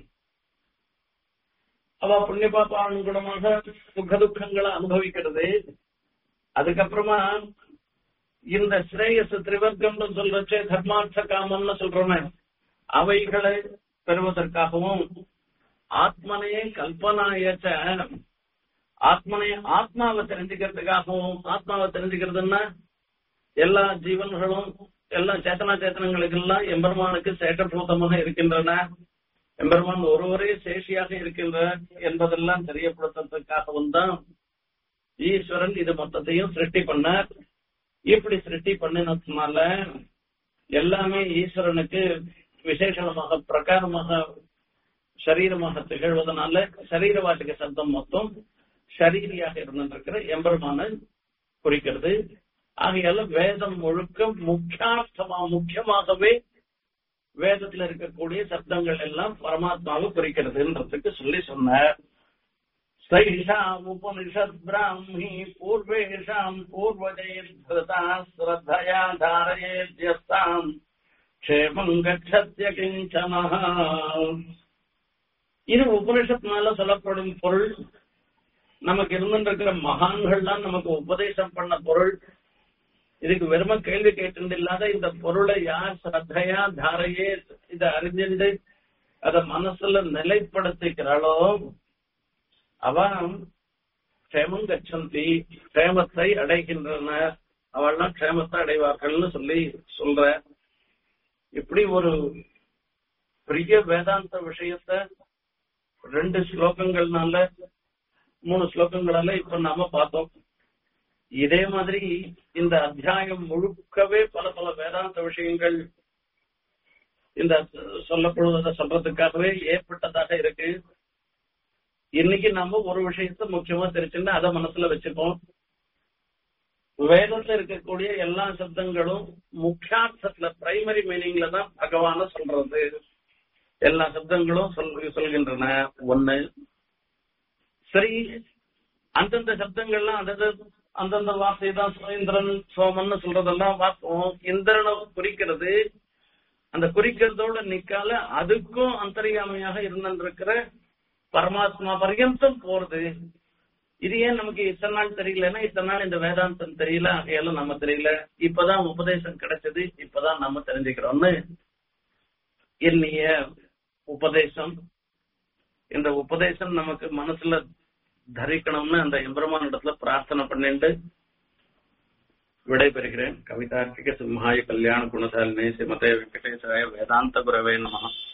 அவ புண்ணிய பாப்பானுகுணமாக சுக துக்கங்களை அனுபவிக்கிறது அதுக்கப்புறமா இந்த ஸ்ரேயஸ் திரிவர்க்கம்னு சொல்றச்சே தர்மார்த்த காமம்னு சொல்றோமே அவைகளை பெறுவதற்காகவும் ஆத்மனையே கல்பனாயச்ச ஆத்மனை ஆத்மாவை தெரிஞ்சுக்கிறதுக்காகவும் ஆத்மாவை தெரிஞ்சுக்கிறதுன்னா எல்லா ஜீவன்களும் எல்லா சேத்தனா சேத்தனங்களுக்கு எல்லாம் எம்பெருமானுக்கு சேட்டபூதமாக இருக்கின்றன எம்பெருமான் ஒருவரே சேஷியாக இருக்கின்றார் என்பதெல்லாம் தெரியப்படுத்துறதுக்காகவும் தான் ஈஸ்வரன் இது மொத்தத்தையும் சிருஷ்டி பண்ணார் இப்படி சிருஷ்டி பண்ணினதுனால எல்லாமே ஈஸ்வரனுக்கு விசேஷமாக பிரகாரமாக சரீரமாக திகழ்வதனால சரீரவாச்சக சப்தம் மொத்தம் ஷரீரியாக இருந்திருக்கிற எம்பெருமான குறிக்கிறது ஆகையால வேதம் முழுக்க முக்கியார்த்தமா முக்கியமாகவே வேதத்துல இருக்கக்கூடிய சப்தங்கள் எல்லாம் பரமாத்மாவை குறிக்கிறதுன்றதுக்கு சொல்லி சொன்னார் சைஷாம் உபனிஷத் பிராமி பூர்வேஷாம் பூர்வஜைர்தா ஸ்ரத்தயா தாரயேத்யஸ்தாம் க்ஷேமம் கச்சத்ய கிஞ்சனः இது உபனிஷத்னால சொல்லப்படும் பொருள் நமக்கு இருந்திருக்கிற மகான்கள்லாம் நமக்கு உபதேசம் பண்ண பொருள் இதுக்கு வெறும கேள்வி கேட்டு இல்லாத இந்த பொருளை யார் ஸ்ரத்தையா தாரையே இதை அறிஞ்சிருந்து அத மனசுல நிலைப்படுத்திக்கிறாளோ அவன் க்ஷேமம் கச்சந்தி க்ஷேமத்தை அடைகின்றன அவள்லாம் க்ஷேமத்தை அடைவார்கள்னு சொல்லி சொல்ற இப்படி ஒரு பெரிய வேதாந்த விஷயத்த ரெண்டு ஸ்லோகங்கள்னால மூணு ஸ்லோகங்களால இப்ப நாம பார்த்தோம் இதே மாதிரி இந்த அத்தியாயம் முழுக்கவே பல பல வேதாந்த விஷயங்கள் இந்த சொல்லப்படுவதை சொல்றதுக்காகவே ஏற்பட்டதாக இருக்கு இன்னைக்கு நாம ஒரு விஷயத்த முக்கியமா தெரிச்சுன்னா அதை மனசுல வச்சுப்போம் வேதத்துல இருக்கக்கூடிய எல்லா சப்தங்களும் முக்கியார்த்தத்துல பிரைமரி மீனிங்ல தான் பகவான சொல்றது எல்லா சப்தங்களும் சொல் சொல்கின்றன ஒண்ணு சரி அந்தந்த சப்தங்கள்லாம் அந்தந்த அந்தந்த வார்த்தை தான் இந்திரன் சோமன் சொல்றதெல்லாம் பார்ப்போம் இந்திரனை குறிக்கிறது அந்த குறிக்கிறதோட நிக்கால அதுக்கும் அந்தரியாமையாக இருந்திருக்கிற பரமாத்மா பர்யந்தம் போறது இது ஏன் நமக்கு இத்தனை நாள் தெரியலன்னா இத்தனை நாள் இந்த வேதாந்தம் தெரியல ஆகையாலும் நம்ம தெரியல இப்பதான் உபதேசம் கிடைச்சது இப்பதான் நம்ம தெரிஞ்சுக்கிறோம்னு என்னைய உபதேசம் இந்த உபதேசம் நமக்கு மனசுல தரிக்கணும்னு அந்த எம்பெருமான் இடத்துல பிரார்த்தனை பண்ணிட்டு விடைபெறுகிறேன் கவிதார்த்திக சிம்ஹாய கல்யாண குணசாலினே சிமதே வெங்கடேசாய வேதாந்த குரவே நம